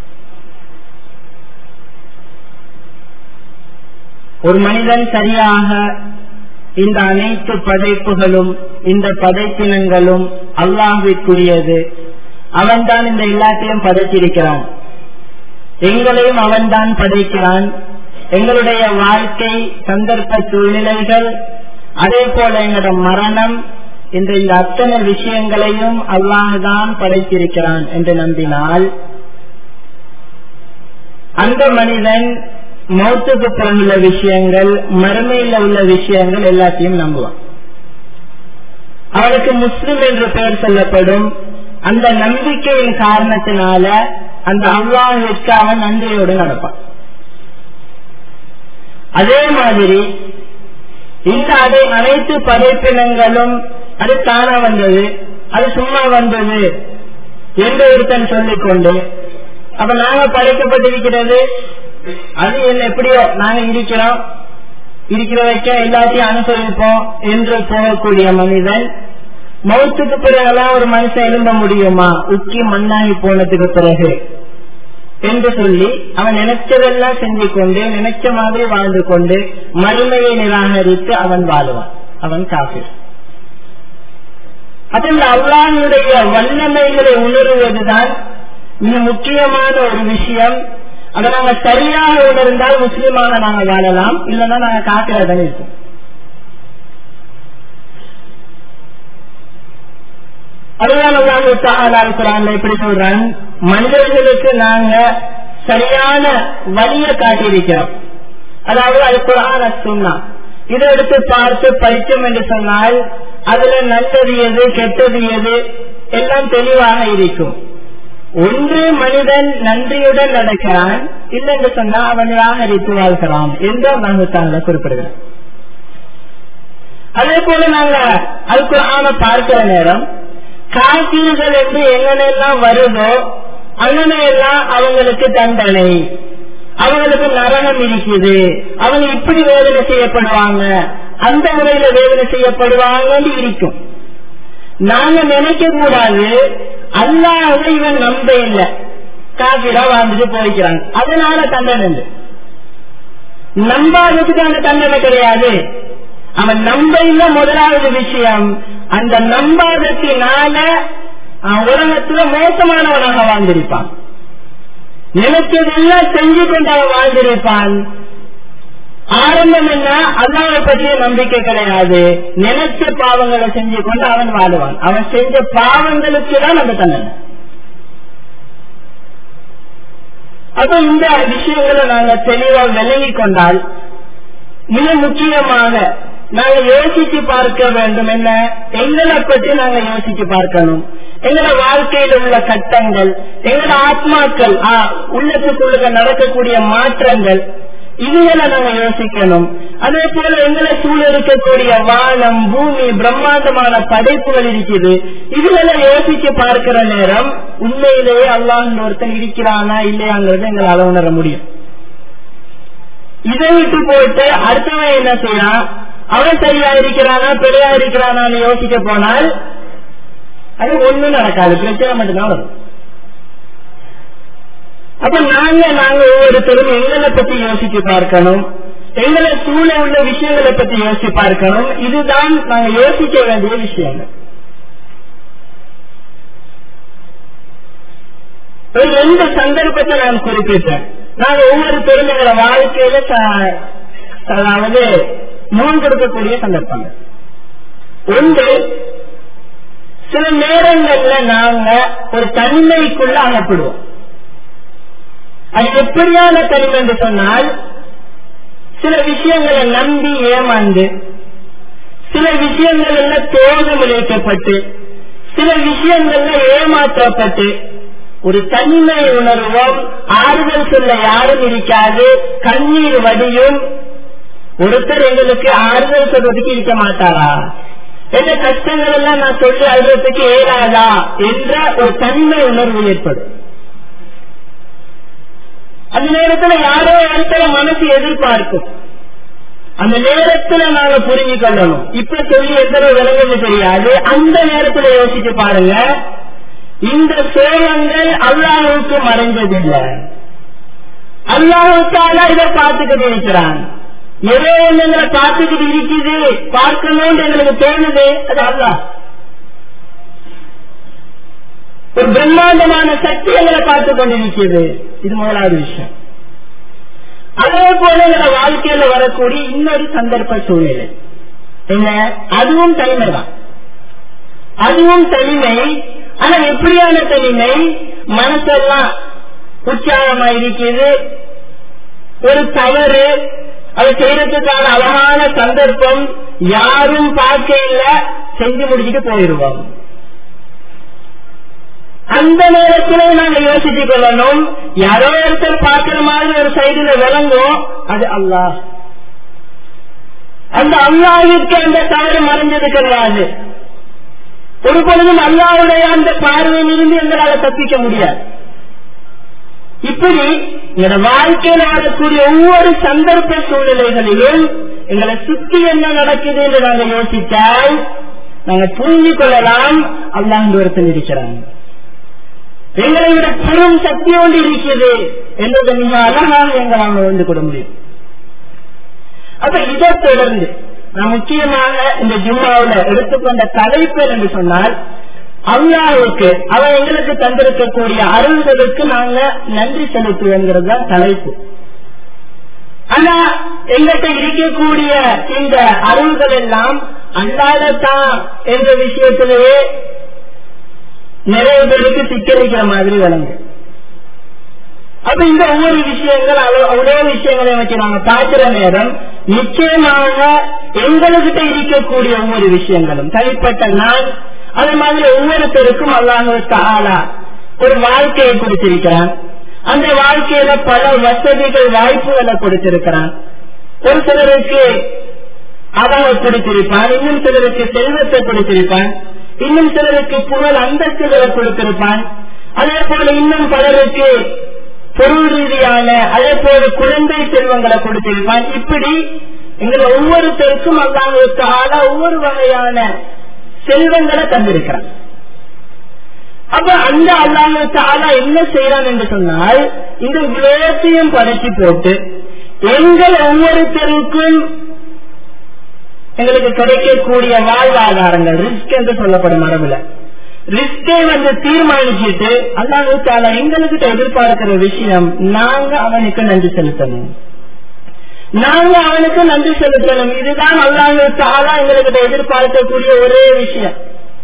ஒரு மனிதன் சரியாக இந்த அனைத்து படைப்புகளும் இந்த படைப்பினங்களும் அல்லாஹிற்குரியது அவன்தான் இந்த எல்லாத்தையும் படைத்திருக்கிறான் எங்களையும் அவன்தான் படைக்கிறான் எங்களுடைய வாழ்க்கை சந்தர்ப்ப சூழ்நிலைகள் அதே போல எங்களோட மரணம் என்ற இந்த அத்தனை விஷயங்களையும் அல்லாஹுதான் படைத்திருக்கிறான் என்று நம்பினால் அந்த மனிதன் மௌத்துக்கு பிறகுள்ள விஷயங்கள் மறுமையில உள்ள விஷயங்கள் எல்லாத்தையும் நம்புவான் அவனுக்கு முஸ்லிம் என்று பெயர் சொல்லப்படும் அந்த நம்பிக்கையின் காரணத்தினால அந்த அல்லாஹிற்கு அவன் நன்றியோடு நடப்பான் அதே மாதிரி இந்த அதை அனைத்து படைப்பினங்களும் அது தானா வந்தது அது சும்மா வந்தது என்று ஒருத்தன் சொல்லிக்கொண்டு அப்ப நாங்க படைக்கப்பட்டிருக்கிறது அது என்ன எப்படியோ நாங்க இருக்கிறோம் இருக்கிற வைக்க எல்லாத்தையும் அனுசரிப்போம் என்று போகக்கூடிய மனிதன் மௌத்துக்கு பிறகுலாம் ஒரு மனுஷன் எழும்ப முடியுமா உச்சி மண்ணாகி போனதுக்கு பிறகு என்று சொல்லி அவன் நினைச்சதெல்லாம் செஞ்சு கொண்டு நினைச்ச மாதிரி வாழ்ந்து கொண்டு மறுமையை நிராகரித்து அவன் வாழுவான் அவன் காப்பீர் அதில் அல்லாஹனுடைய வல்லமைகளை உணர்வதுதான் மிக முக்கியமான ஒரு விஷயம் அதை நாங்க சரியாக உணர்ந்தால் முஸ்லீமாக நாங்க வாழலாம் இல்லைன்னா நாங்க காக்கிறதான் இருக்கும் அதுதான் எப்படி சொல்றான் மனிதர்களுக்கு நாங்க சரியான வழியை காட்டியிருக்கிறோம் அதாவது அது குரான சொன்னா இதை எடுத்து பார்த்து படித்தோம் என்று சொன்னால் அதுல நல்லது எது கெட்டது எது எல்லாம் தெளிவாக இருக்கும் ஒன்று மனிதன் நன்றியுடன் நடக்கிறான் இல்லை என்று சொன்னா அவன் நிராகரித்து வாழ்கிறான் என்று நாங்கள் குறிப்பிடுகிறோம் அதே போல நாங்க அதுக்கு ஆன பார்க்கிற நேரம் காப்பீர்கள் என்று எங்கனெல்லாம் வருதோ அங்கனையெல்லாம் அவங்களுக்கு தண்டனை அவங்களுக்கு நரகம் இருக்குது அவங்க இப்படி வேதனை செய்யப்படுவாங்க அந்த முறையில வேதனை செய்யப்படுவாங்கன்னு இருக்கும் நாங்க நினைக்க கூடாது அல்லாஹ் இவன் நம்ப இல்லை காபிரா வாழ்ந்துட்டு போய்க்கிறாங்க அதனால தண்டனை இல்லை நம்பாததுக்கான தண்டனை கிடையாது அவன் நம்ப இல்ல முதலாவது விஷயம் அந்த நம்பாதத்தினால உலகத்துல மோசமானவனாக வாழ்ந்திருப்பான் நினைச்சதெல்லாம் செஞ்சு கொண்டு அவன் வாழ்ந்திருப்பான் ஆரம்பம் என்ன அல்லாவை பற்றிய நம்பிக்கை கிடையாது நினைச்ச பாவங்களை செஞ்சு கொண்டு அவன் வாழுவான் அவன் செஞ்ச பாவங்களுக்கு தான் அந்த தண்டனை அப்ப இந்த விஷயங்களை நாங்க தெளிவா விலகி கொண்டால் மிக முக்கியமாக நாங்க யோசிச்சு பார்க்க வேண்டும் என்ன எங்களை பற்றி நாங்க யோசிச்சு பார்க்கணும் எங்களோட வாழ்க்கையில் உள்ள கட்டங்கள் எங்களோட ஆத்மாக்கள் உள்ளத்துக்குள்ள நடக்கக்கூடிய மாற்றங்கள் இதுகளை நாங்க யோசிக்கணும் அதே போல எங்களை சூழ இருக்கக்கூடிய வானம் பூமி பிரம்மாண்டமான படைப்புகள் இருக்குது இதுகளை யோசிச்சு பார்க்கிற நேரம் உண்மையிலேயே அல்லாஹ் ஒருத்தன் இருக்கிறானா இல்லையாங்கிறத எங்களால உணர முடியும் இதை விட்டு போயிட்டு அடுத்தவன் என்ன செய்யறான் அவன் சரியா இருக்கிறானா பிழையா இருக்கிறானான்னு யோசிக்க போனால் அது ஒண்ணும் நடக்காது பிரச்சனை மட்டும்தான் வரும் அப்ப நாங்க நாங்க ஒவ்வொருத்தரும் எங்களை பத்தி யோசிச்சு பார்க்கணும் எங்களை சூழ உள்ள விஷயங்களை பத்தி யோசிச்சு பார்க்கணும் இதுதான் நாங்க யோசிக்க வேண்டிய விஷயங்கள் ஒரு ரெண்டு சந்தர்ப்பத்தை நான் குறிப்பிட்டேன் நாங்க ஒவ்வொருத்தரும் எங்களை வாழ்க்கையில அதாவது முகம் கொடுக்கக்கூடிய சந்தர்ப்பங்கள் ஒன்று சில நேரங்கள்ல நாங்க ஒரு தனிமைக்குள்ள அகப்படுவோம் அது எப்படியான தனிமை என்று சொன்னால் சில விஷயங்களை நம்பி ஏமாந்து சில விஷயங்கள்ல தோல்வி விளைவிக்கப்பட்டு சில விஷயங்கள்ல ஏமாற்றப்பட்டு ஒரு தனிமை உணர்வோம் ஆறுதல் சொல்ல யாரும் இருக்காது கண்ணீர் வடியும் ஒருத்தர் எங்களுக்கு ஆறுதல் சொல்றதுக்கு இருக்க மாட்டாரா எந்த கஷ்டங்கள் எல்லாம் நான் சொல்லி அழுறதுக்கு ஏறாதா என்ற ஒரு தனிமை உணர்வு ஏற்படும் அந்த நேரத்துல யாரோ ஒருத்தர மனசு எதிர்பார்க்கும் அந்த நேரத்துல நாங்க புரிஞ்சு கொள்ளணும் இப்ப சொல்லி எத்தனை விலங்குன்னு தெரியாது அந்த நேரத்துல யோசிச்சு பாருங்க இந்த சோழங்கள் அல்லாஹுக்கு மறைஞ்சதில்லை அல்லாஹுக்கால இதை பார்த்துக்கிட்டு இருக்கிறான் ஏதோ எங்களை பார்த்துக்கிட்டு இருக்குது பார்க்கணும்னு எங்களுக்கு தோணுது அது அல்லாஹ் ஒரு பிரம்மாண்டமான சக்தி எங்களை பார்த்து கொண்டிருக்கிறது இது முதலாவது விஷயம் அதே போல எங்களை வாழ்க்கையில வரக்கூடிய இன்னொரு சந்தர்ப்ப சூழ்நிலை என்ன அதுவும் தனிமை தான் அதுவும் தனிமை ஆனா எப்படியான தனிமை மனசெல்லாம் உற்சாகமா இருக்குது ஒரு தவறு அதை செய்யறதுக்கான அழகான சந்தர்ப்பம் யாரும் பார்க்க இல்ல செஞ்சு முடிச்சுட்டு போயிடுவோம் அந்த நேரத்திலே நாங்க யோசிச்சு கொள்ளணும் யாரோ ஒருத்தர் பார்க்கிற மாதிரி ஒரு சைடுல விளங்கும் அது அல்லாஹ் அந்த அல்லாவிற்கு அந்த தவறு மறைஞ்சது கிடையாது ஒரு பொழுதும் அல்லாவுடைய அந்த பார்வையிலிருந்து எங்களால தப்பிக்க முடியாது இப்படி எங்களோட வாழ்க்கையில் வரக்கூடிய ஒவ்வொரு சந்தர்ப்ப சூழ்நிலைகளிலும் எங்களை சுத்தி என்ன நடக்குது என்று நாங்கள் யோசித்தால் நாங்கள் புரிஞ்சு கொள்ளலாம் அல்லாண்டு ஒருத்தர் இருக்கிறாங்க எங்களை விட பெரும் சக்தி ஒன்று இருக்கிறது என்பதை மிக அழகாக எங்களால் உணர்ந்து கொள்ள முடியும் அப்ப இதை தொடர்ந்து நான் முக்கியமாக இந்த ஜும்மாவில் எடுத்துக்கொண்ட தலைப்பு என்று சொன்னால் அல்லாவுக்கு அவன் எங்களுக்கு தந்திருக்கக்கூடிய அருள்களுக்கு நாங்க நன்றி செலுத்துவோங்கிறது தான் தலைப்பு ஆனா எங்கிட்ட இருக்கக்கூடிய இந்த அருள்கள் எல்லாம் அல்லாதத்தான் என்ற விஷயத்திலேயே நிறைய பேருக்கு சிக்கலிக்கிற மாதிரி விளங்கு அப்ப இந்த ஒவ்வொரு விஷயங்கள் அவ்வளோ விஷயங்களை வச்சு நாங்க பார்க்கிற நேரம் நிச்சயமாக எங்கள்கிட்ட இருக்கக்கூடிய ஒவ்வொரு விஷயங்களும் தனிப்பட்ட நான் அதே மாதிரி ஒவ்வொருத்தருக்கும் அல்லாஹுக்கு ஆளா ஒரு வாழ்க்கையை கொடுத்திருக்கிறான் அந்த வாழ்க்கையில பல வசதிகள் வாய்ப்புகளை கொடுத்திருக்கிறான் ஒரு சிலருக்கு அதாவை கொடுத்திருப்பான் இன்னும் சிலருக்கு செல்வத்தை கொடுத்திருப்பான் இன்னும் சிலருக்கு புகழ் அந்தஸ்துகளை கொடுத்திருப்பான் அதே போல இன்னும் பலருக்கு பொருள் ரீதியான அதே போல குழந்தை செல்வங்களை கொடுத்திருப்பான் இப்படி எங்களை ஒவ்வொருத்தருக்கும் அல்லாஹால ஒவ்வொரு வகையான செல்வங்களை தந்திருக்கிறான் அப்ப அந்த அல்லாஹால என்ன செய்யறான் என்று சொன்னால் இந்த உலகத்தையும் படைச்சு போட்டு எங்கள் ஒவ்வொருத்தருக்கும் எங்களுக்கு கிடைக்கக்கூடிய வாழ்வாதாரங்கள் ரிஸ்க் என்று சொல்லப்படும் மரபுல ரிஸ்கை வந்து தீர்மானிச்சுட்டு அல்லாஹால எங்களுக்கு எதிர்பார்க்கிற விஷயம் நாங்க அவனுக்கு நன்றி செலுத்தணும் நாங்க அவனுக்கு நன்றி செலுத்தணும் இதுதான் அல்லாஹால எங்களுக்கு எதிர்பார்க்கக்கூடிய ஒரே விஷயம்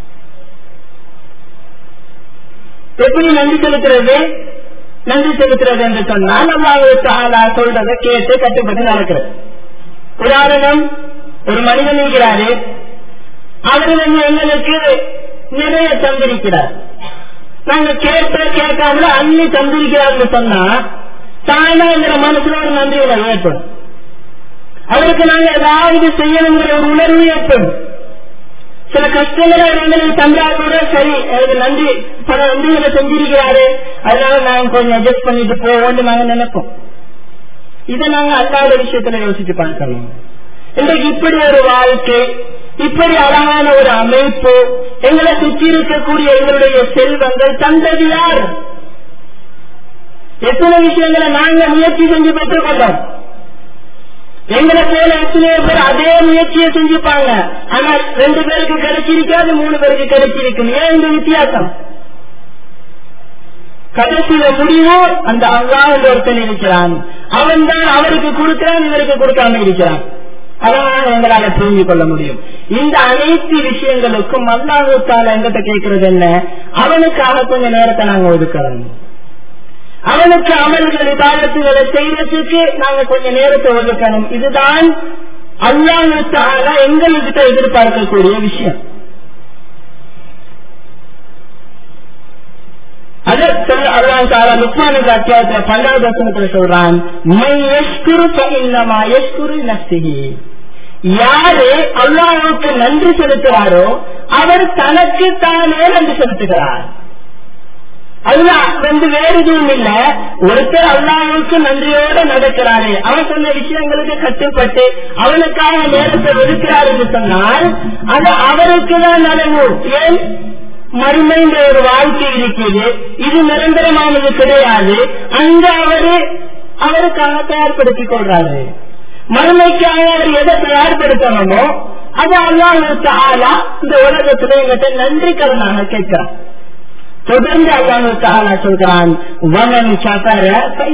எப்படி நன்றி செலுத்துறது நன்றி செலுத்துறது என்று சொன்னால் அல்லாஹால சொல்றதை கேட்டு கட்டுப்பட்டு நடக்கிறது உதாரணம் ஒரு மனிதன் இருக்கிறாரு அவர் வந்து எங்களுக்கு நிறைய தந்திருக்கிறார் நாங்க கேட்ட கேட்காமல அள்ளி தந்திருக்கிறார்னு சொன்னா தானா என்ற மனசுல ஒரு நன்றி உணர்வு ஏற்படும் அவருக்கு நாங்க ஏதாவது செய்யணுங்கிற ஒரு உணர்வு ஏற்படும் சில கஷ்டங்களை எங்களுக்கு தந்தா கூட சரி எனக்கு நன்றி பல நன்றிகளை செஞ்சிருக்கிறாரு அதனால நாங்க கொஞ்சம் அட்ஜஸ்ட் பண்ணிட்டு போவோம்னு நாங்க நினைப்போம் இதை நாங்க அல்லாத விஷயத்துல யோசிச்சு பார்க்கணும் இன்றைக்கு இப்படி ஒரு வாழ்க்கை இப்படி அழகான ஒரு அமைப்பு எங்களை சுற்றி இருக்கக்கூடிய எங்களுடைய செல்வங்கள் தந்தது யார் எத்தனை விஷயங்களை நாங்க முயற்சி செஞ்சு பெற்றுக் கொண்டோம் எங்களை போல எத்தனையோ பேர் அதே முயற்சியை செஞ்சுப்பாங்க ஆனா ரெண்டு பேருக்கு கிடைச்சிருக்காது மூணு பேருக்கு கிடைச்சிருக்கும் ஏன் இந்த வித்தியாசம் கடைசியில முடிவோ அந்த அல்லாஹ் ஒருத்தன் இருக்கிறான் அவன் தான் அவருக்கு கொடுக்கிறான் இவருக்கு கொடுக்காம இருக்கிறான் அதான் எங்களால புரிஞ்சு கொள்ள முடியும் இந்த அனைத்து விஷயங்களுக்கும் அல்லாஹால எங்கிட்ட கேட்கறது என்ன அவனுக்காக கொஞ்ச நேரத்தை நாங்க ஒதுக்கணும் அவனுக்கு அமல்கள் விவாதத்துகளை செய்யறதுக்கு நாங்க கொஞ்ச நேரத்தை ஒதுக்கணும் இதுதான் அல்லாஹால எங்கள்கிட்ட எதிர்பார்க்கக்கூடிய விஷயம் அது அல்லாஹ் தாலா லுக்மானுக்கு அத்தியாயத்துல பன்னெண்டு வசனத்துல சொல்றான் யாரு அல்லாஹுக்கு நன்றி செலுத்துவாரோ அவர் தனக்கு தானே நன்றி செலுத்துகிறார் அதுதான் வந்து வேறு எதுவும் இல்ல ஒருத்தர் அல்லாஹுக்கு நன்றியோட நடக்கிறாரு அவன் சொன்ன விஷயங்களுக்கு கட்டுப்பட்டு அவனுக்காக நேரத்தை ஒதுக்கிறார் என்று சொன்னால் அது அவருக்கு தான் நடக்கும் ஏன் மறுமைன்ற ஒரு வாழ்க்கை இருக்குது இது நிரந்தரமானது கிடையாது அங்க அவரு அவருக்காக தயார்படுத்திக் கொள்றாரு மறுமைக்காக அவர் எதை தயார்படுத்தணுமோ அது அல்லாஹ் ஆளா இந்த உலகத்துல எங்கிட்ட நன்றி கடனாக கேட்கிறார் தொடர்ந்து அல்லாஹு தாலா சொல்கிறான் வமன் சகர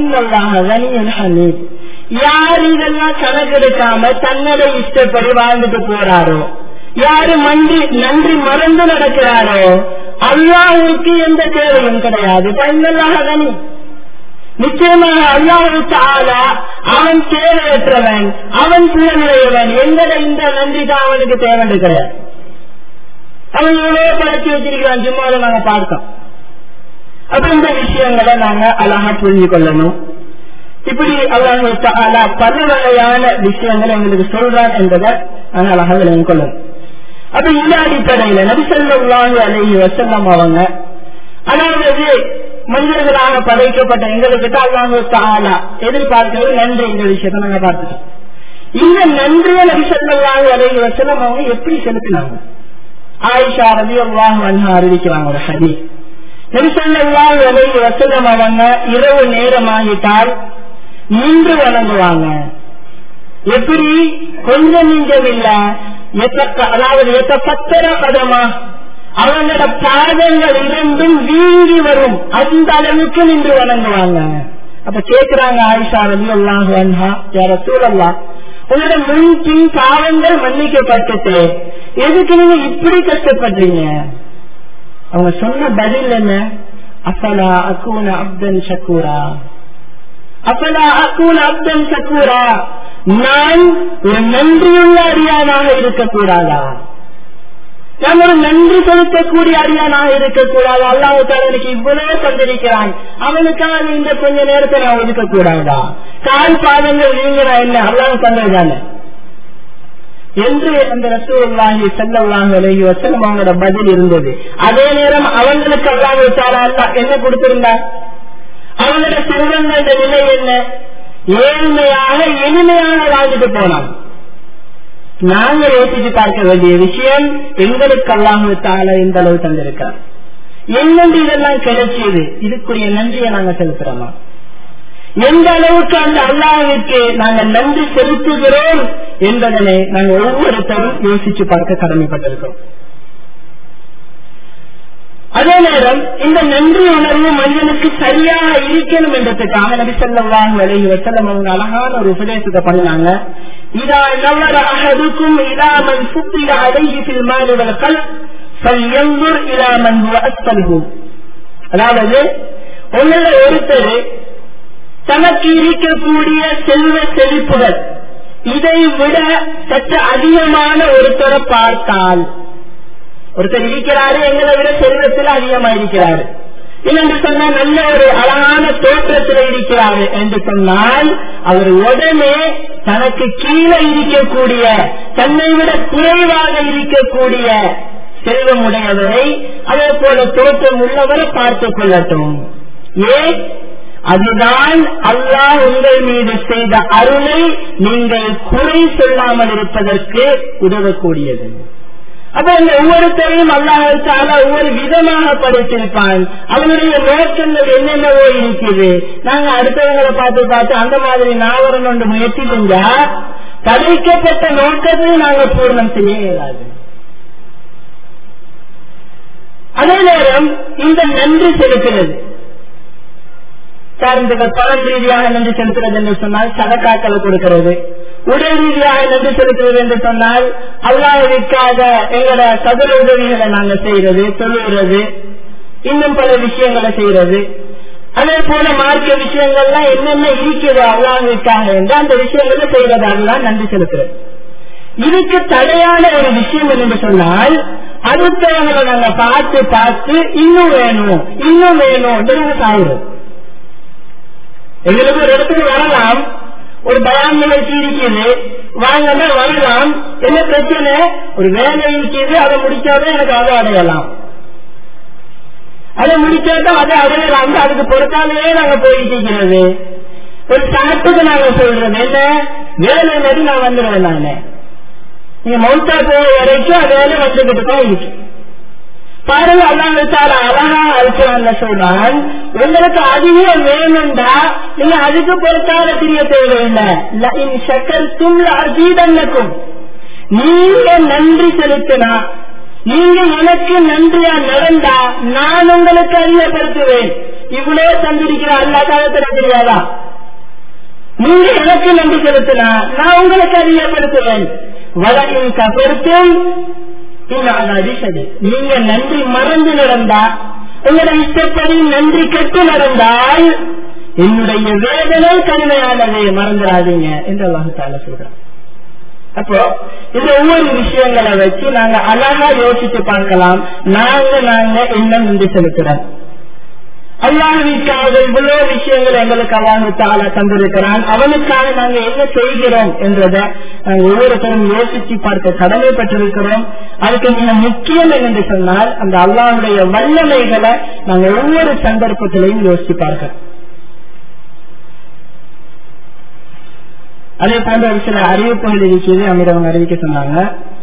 யார் இதெல்லாம் கணக்கெடுக்காம தன்னதை இஷ்டப்படி வாழ்ந்துட்டு போறாரோ யாரு மன்றி நன்றி மறந்து நடக்கிறாரோ அல்லாஹுக்கு எந்த தேவையும் கிடையாது பயனல்லாக கனி நிச்சயமாக அல்லாஹுக்கு ஆளா அவன் தேவையற்றவன் அவன் புலனுடையவன் எங்கட இந்த நன்றி தான் அவனுக்கு தேவை கிடையாது அவன் எவ்வளவு படைச்சு வச்சிருக்கிறான் சும்மா நாங்க பார்த்தோம் அப்ப இந்த விஷயங்களை நாங்க அழகா புரிஞ்சு கொள்ளணும் இப்படி அல்லாஹ் பல வகையான விஷயங்கள் எங்களுக்கு சொல்றான் என்பதை நாங்க அழகா விளங்கி கொள்ளணும் அப்ப இந்த அடிப்படையில நபிசல்லாஹு அலைஹி வசல்லம் அவங்க அதாவது மனிதர்களாக படைக்கப்பட்ட எங்களுக்கு அல்லாஹு தாலா எதிர்பார்க்கிறது நன்றி இந்த விஷயத்தை நாங்க பார்த்துட்டோம் இந்த நன்றியை நபிசல்லாஹு அலைஹி வசல்லம் அவங்க எப்படி செலுத்தினாங்க ஆயிஷா ரவி அல்லாஹ் அன்ஹா அறிவிக்கிறாங்க ஒரு ஹதி நபிசல்லாஹு அலைஹி வசல்லம் அவங்க இரவு நேரமாகிட்டால் நின்று வணங்குவாங்க எப்படி கொஞ்சம் நெஞ்சம் இல்ல அதாவது பத்தர பதமா அவங்களோட பாதங்கள் இரண்டும் வீங்கி வரும் அந்த அளவுக்கு நின்று வணங்குவாங்க அப்ப கேக்குறாங்க ஆயிஷா ரவி அல்லாஹு அன்ஹா யார சூழல்லா உங்களோட முன்பின் பாவங்கள் மன்னிக்கப்பட்டுட்டு எதுக்கு நீங்க இப்படி கஷ்டப்படுறீங்க அவங்க சொன்ன பதில் என்ன அசலா அக்கூன அப்தன் சக்கூரா அசலா அக்கூன அப்தன் சக்கூரா நான் ஒரு நன்றியுள்ள அறியாதாக இருக்கக்கூடாதா நாம் ஒரு நன்றி செலுத்தக்கூடிய அடியானாக இருக்கக்கூடாது அல்லாஹால எனக்கு இவ்வளவு தந்திருக்கிறான் அவனுக்காக இந்த கொஞ்ச நேரத்தை நான் ஒதுக்கக்கூடாதா கால் பாதங்கள் நீங்க என்ன அல்லாஹ் தந்ததுதானே என்று அந்த ரசூல்லாஹி செல்லல்லாஹ் விலகி வசனம் அவங்களோட பதில் இருந்தது அதே நேரம் அவங்களுக்கு அல்லாஹ் வச்சாரா அல்ல என்ன கொடுத்திருந்தார் அவங்களோட செல்வங்களோட நிலை என்ன ஏழ்மையாக எளிமையாக வாழ்ந்துட்டு போனான் நாங்க யோசிச்சு பார்க்க வேண்டிய விஷயம் எங்களுக்கு அல்லாஹால இந்த அளவு தந்திருக்கார் எங்கென்று இதெல்லாம் கிடைச்சியது இதுக்குரிய நன்றியை நாங்க செலுத்துறோமா எந்த அளவுக்கு அந்த அல்லாவிற்கு நாங்கள் நன்றி செலுத்துகிறோம் என்பதனை நாங்கள் ஒவ்வொருத்தரும் யோசிச்சு பார்க்க கடமைப்பட்டிருக்கிறோம் அதே நேரம் இந்த நன்றி உணர்வு மனிதனுக்கு சரியாக இருக்கணும் என்றதுக்காக நபி சொல்லலாம் விலகி வச்சலம் அவங்க அழகான ஒரு உபதேசத்தை பண்ணாங்க இதா நவர அகதுக்கும் இதாமன் சுத்திர அழகி பில்மானுவர்கள் ஃபல்யன்துர் இலாமன் அஸ்தல்ஹு அதாவது உங்களை ஒருத்தர் தனக்கு இருக்கக்கூடிய செல்வ செழிப்புகள் இதை விட சற்று அதிகமான ஒருத்தரை பார்த்தால் ஒருத்தர் இருக்கிறாரு எங்களை விட செல்வத்தில் அதிகமா இருக்கிறாரு இல்லைன்னு சொன்னா நல்ல ஒரு அழகான தோற்றத்தில் இருக்கிறாரு என்று சொன்னால் அவர் உடனே தனக்கு கீழே இருக்கக்கூடிய தன்னை விட குறைவாக இருக்கக்கூடிய செல்வமுடையவரை அதே போல தோற்றம் உள்ளவரை பார்த்துக் கொள்ளட்டும் ஏன் அதுதான் அல்லாஹ் உங்கள் மீது செய்த அருளை நீங்கள் குறை சொல்லாமல் இருப்பதற்கு உதவக்கூடியது அப்ப இந்த ஒவ்வொருத்தரையும் அல்லாஹால ஒவ்வொரு விதமாக படைத்திருப்பான் அவனுடைய நோக்கங்கள் என்னென்னவோ இருக்குது நாங்க அடுத்தவங்களை பார்த்து பார்த்து அந்த மாதிரி நாவரன் ஒன்று முயற்சி செஞ்சா படைக்கப்பட்ட நோக்கத்தை நாங்க பூர்ணம் செய்ய இயலாது அதே நேரம் இந்த நன்றி செலுத்துறது சார்ந்துகள் பணம் ரீதியாக நன்றி செலுத்துறது என்று சொன்னால் சதக்காக்களை கொடுக்கிறது உடல் ரீதியாக நன்றி செலுத்துவது என்று சொன்னால் அல்லாவிற்காக எங்களோட சதுர உதவிகளை நாங்க செய்யறது சொல்லுகிறது இன்னும் பல விஷயங்களை செய்யறது அதே போல மார்க்க விஷயங்கள்லாம் என்னென்ன இருக்கிறதோ அல்லாவிற்காக என்று அந்த விஷயங்களை செய்யறதாகலாம் நன்றி செலுத்துறது இதுக்கு தடையான ஒரு விஷயம் என்று சொன்னால் அடுத்தவங்களை நாங்க பார்த்து பார்த்து இன்னும் வேணும் இன்னும் வேணும் சாகுறோம் எங்களுக்கு ஒரு இடத்துக்கு வரலாம் ஒரு பயான் நிகழ்ச்சி இருக்குது வாங்கன்னா வரலாம் என்ன பிரச்சனை ஒரு வேலை இருக்குது அதை முடிச்சாதான் எனக்கு அதை அடையலாம் அதை முடிச்சாதான் அதை அடையலாம் அதுக்கு பொறுத்தாலே நாங்க போயிட்டு இருக்கிறது ஒரு சாட்டுக்கு நாங்க சொல்றது என்ன வேலை நடி நான் வந்துடுவேன் நானு நீங்க மவுத்தா போற வரைக்கும் அது வேலை வந்துகிட்டு தான் இருக்கு பாருங்க அல்லாஹால அழகா அழுத்தாங்க சொல்றான் உங்களுக்கு அதிகம் வேணும்டா நீங்க அதுக்கு பொறுத்தால தெரிய தேவையில்லை சக்கரத்தும் அஜீதன்னக்கும் நீங்க நன்றி செலுத்தினா நீங்க எனக்கு நன்றியா நடந்தா நான் உங்களுக்கு அறியப்படுத்துவேன் இவ்வளவு தந்திருக்கிற அல்லா காலத்துல தெரியாதா நீங்க எனக்கு நன்றி செலுத்தினா நான் உங்களுக்கு அறியப்படுத்துவேன் வழக்கின் கபருத்தும் நீங்க நன்றி மறந்து நடந்தா உங்களோட இஷ்டப்படி நன்றி கெட்டு நடந்தால் என்னுடைய வேதனை கடுமையானது மறந்துடாதீங்க என்று அல்லாஹால சொல்றான் அப்போ இந்த ஒவ்வொரு விஷயங்களை வச்சு நாங்க அழகா யோசிச்சு பார்க்கலாம் நாங்க நாங்க என்ன நன்றி செலுத்துறோம் அல்லாஹுக்காக இவ்வளவு விஷயங்கள் எங்களுக்கு அல்லாஹால தந்திருக்கிறான் அவனுக்காக நாங்க என்ன செய்கிறோம் என்றதை நாங்க ஒவ்வொருத்தரும் யோசிச்சு பார்க்க கடமைப்பட்டிருக்கிறோம் அதுக்கு மிக முக்கியம் என்று சொன்னால் அந்த அல்லாஹுடைய வல்லமைகளை நாங்க ஒவ்வொரு சந்தர்ப்பத்திலையும் யோசிச்சு பார்க்கிறோம் அதே போன்ற ஒரு சில அறிவிப்புகள் இருக்கிறது அமீர் அவங்க அறிவிக்க சொன்னாங்க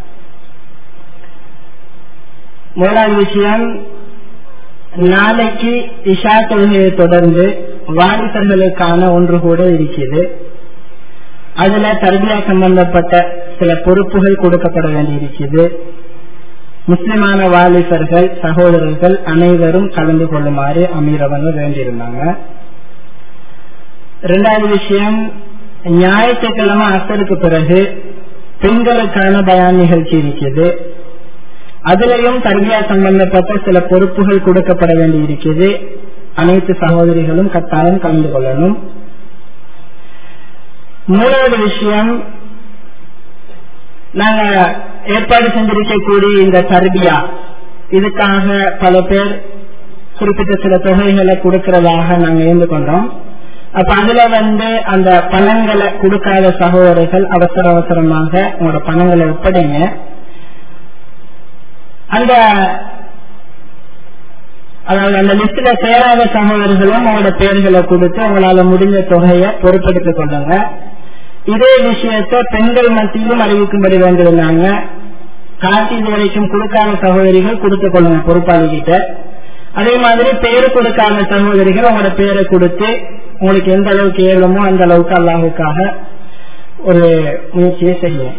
முதலாவது விஷயம் நாளைக்கு இஷா தொழுகையை தொடர்ந்து வாலிபர்களுக்கான ஒன்று கூட இருக்கிறது அதுல தர்பியா சம்பந்தப்பட்ட சில பொறுப்புகள் கொடுக்கப்பட வேண்டி இருக்குது முஸ்லிமான வாலிபர்கள் சகோதரர்கள் அனைவரும் கலந்து கொள்ளுமாறு அமீரவங்க வேண்டியிருந்தாங்க இரண்டாவது விஷயம் ஞாயிற்றுக்கிழமை அசருக்கு பிறகு பெண்களுக்கான பயான் நிகழ்ச்சி இருக்குது அதுலயும் தர்பியா சம்பந்தப்பட்ட சில பொறுப்புகள் கொடுக்கப்பட வேண்டி இருக்குது அனைத்து சகோதரிகளும் கட்டாயம் கலந்து கொள்ளணும் மூணாவது விஷயம் நாங்க ஏற்பாடு செஞ்சிருக்கக்கூடிய இந்த தர்பியா இதுக்காக பல பேர் குறிப்பிட்ட சில தொகைகளை கொடுக்கிறதாக நாங்க இருந்து கொண்டோம் அப்ப அதுல வந்து அந்த பணங்களை கொடுக்காத சகோதரர்கள் அவசர அவசரமாக உங்களோட பணங்களை ஒப்படைங்க அந்த அதாவது அந்த லிஸ்ட்ல சேராத சகோதரர்களும் உங்களோட பெயர்களை கொடுத்து உங்களால முடிஞ்ச தொகையை பொறுப்பெடுத்துக் கொள்ளுங்க இதே விஷயத்தை பெண்கள் மத்தியிலும் அறிவிக்கும்படி வேண்டியிருந்தாங்க காட்டி இது வரைக்கும் கொடுக்காத சகோதரிகள் கொடுத்துக் கொள்ளுங்க பொறுப்பாளி கிட்ட அதே மாதிரி பெயர் கொடுக்காத சகோதரிகள் உங்களோட பெயரை கொடுத்து உங்களுக்கு எந்த அளவுக்கு ஏழுமோ அந்த அளவுக்கு அல்லாஹுக்காக ஒரு முயற்சியை செய்யும்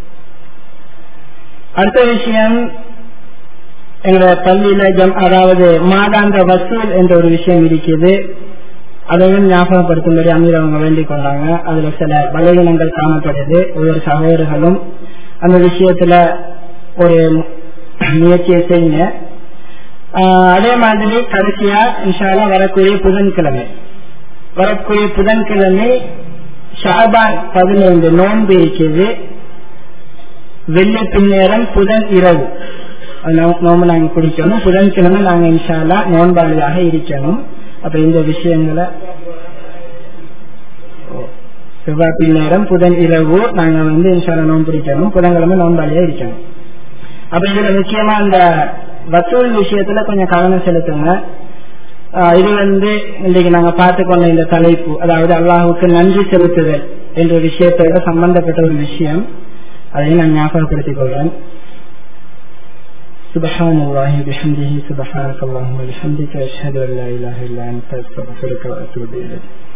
அடுத்த விஷயம் எங்களோட பள்ளியில ஜம் அதாவது மாதாந்த வசூல் என்ற ஒரு விஷயம் இருக்குது அதையும் ஞாபகப்படுத்தும்படி அமீர் அவங்க வேண்டிக் கொண்டாங்க அதுல சில பலவீனங்கள் காணப்படுது ஒவ்வொரு சகோதரர்களும் அந்த விஷயத்துல ஒரு முயற்சியை செய்யுங்க அதே மாதிரி கடைசியா இன்ஷாலா வரக்கூடிய புதன்கிழமை வரக்கூடிய புதன்கிழமை ஷாபான் பதினைந்து நோன்பு இருக்குது வெள்ளி பின்னேரம் புதன் இரவு நோம்பு நாங்க குடிக்கணும் புதன்கிழமை நாங்க இன்ஷாலா நோன்பாளியாக இருக்கணும் அப்ப இந்த விஷயங்களை செவ்வாய் பின்னேரம் புதன் இரவு நாங்க வந்து இன்ஷாலா நோன்பு பிடிக்கணும் புதன்கிழமை நோன்பாளியா இருக்கணும் அப்ப இதுல முக்கியமா இந்த வசூல் விஷயத்துல கொஞ்சம் கவனம் செலுத்துங்க இது வந்து இன்றைக்கு நாங்க பார்த்து கொண்ட இந்த தலைப்பு அதாவது அல்லாஹுக்கு நன்றி செலுத்துதல் என்ற விஷயத்தோட சம்பந்தப்பட்ட ஒரு விஷயம் அதையும் நான் ஞாபகப்படுத்திக் கொள்றேன் سبحان الله بحمده سبحانك اللهم وبحمدك أشهد أن لا إله إلا أنت أستغفرك وأتوب إليك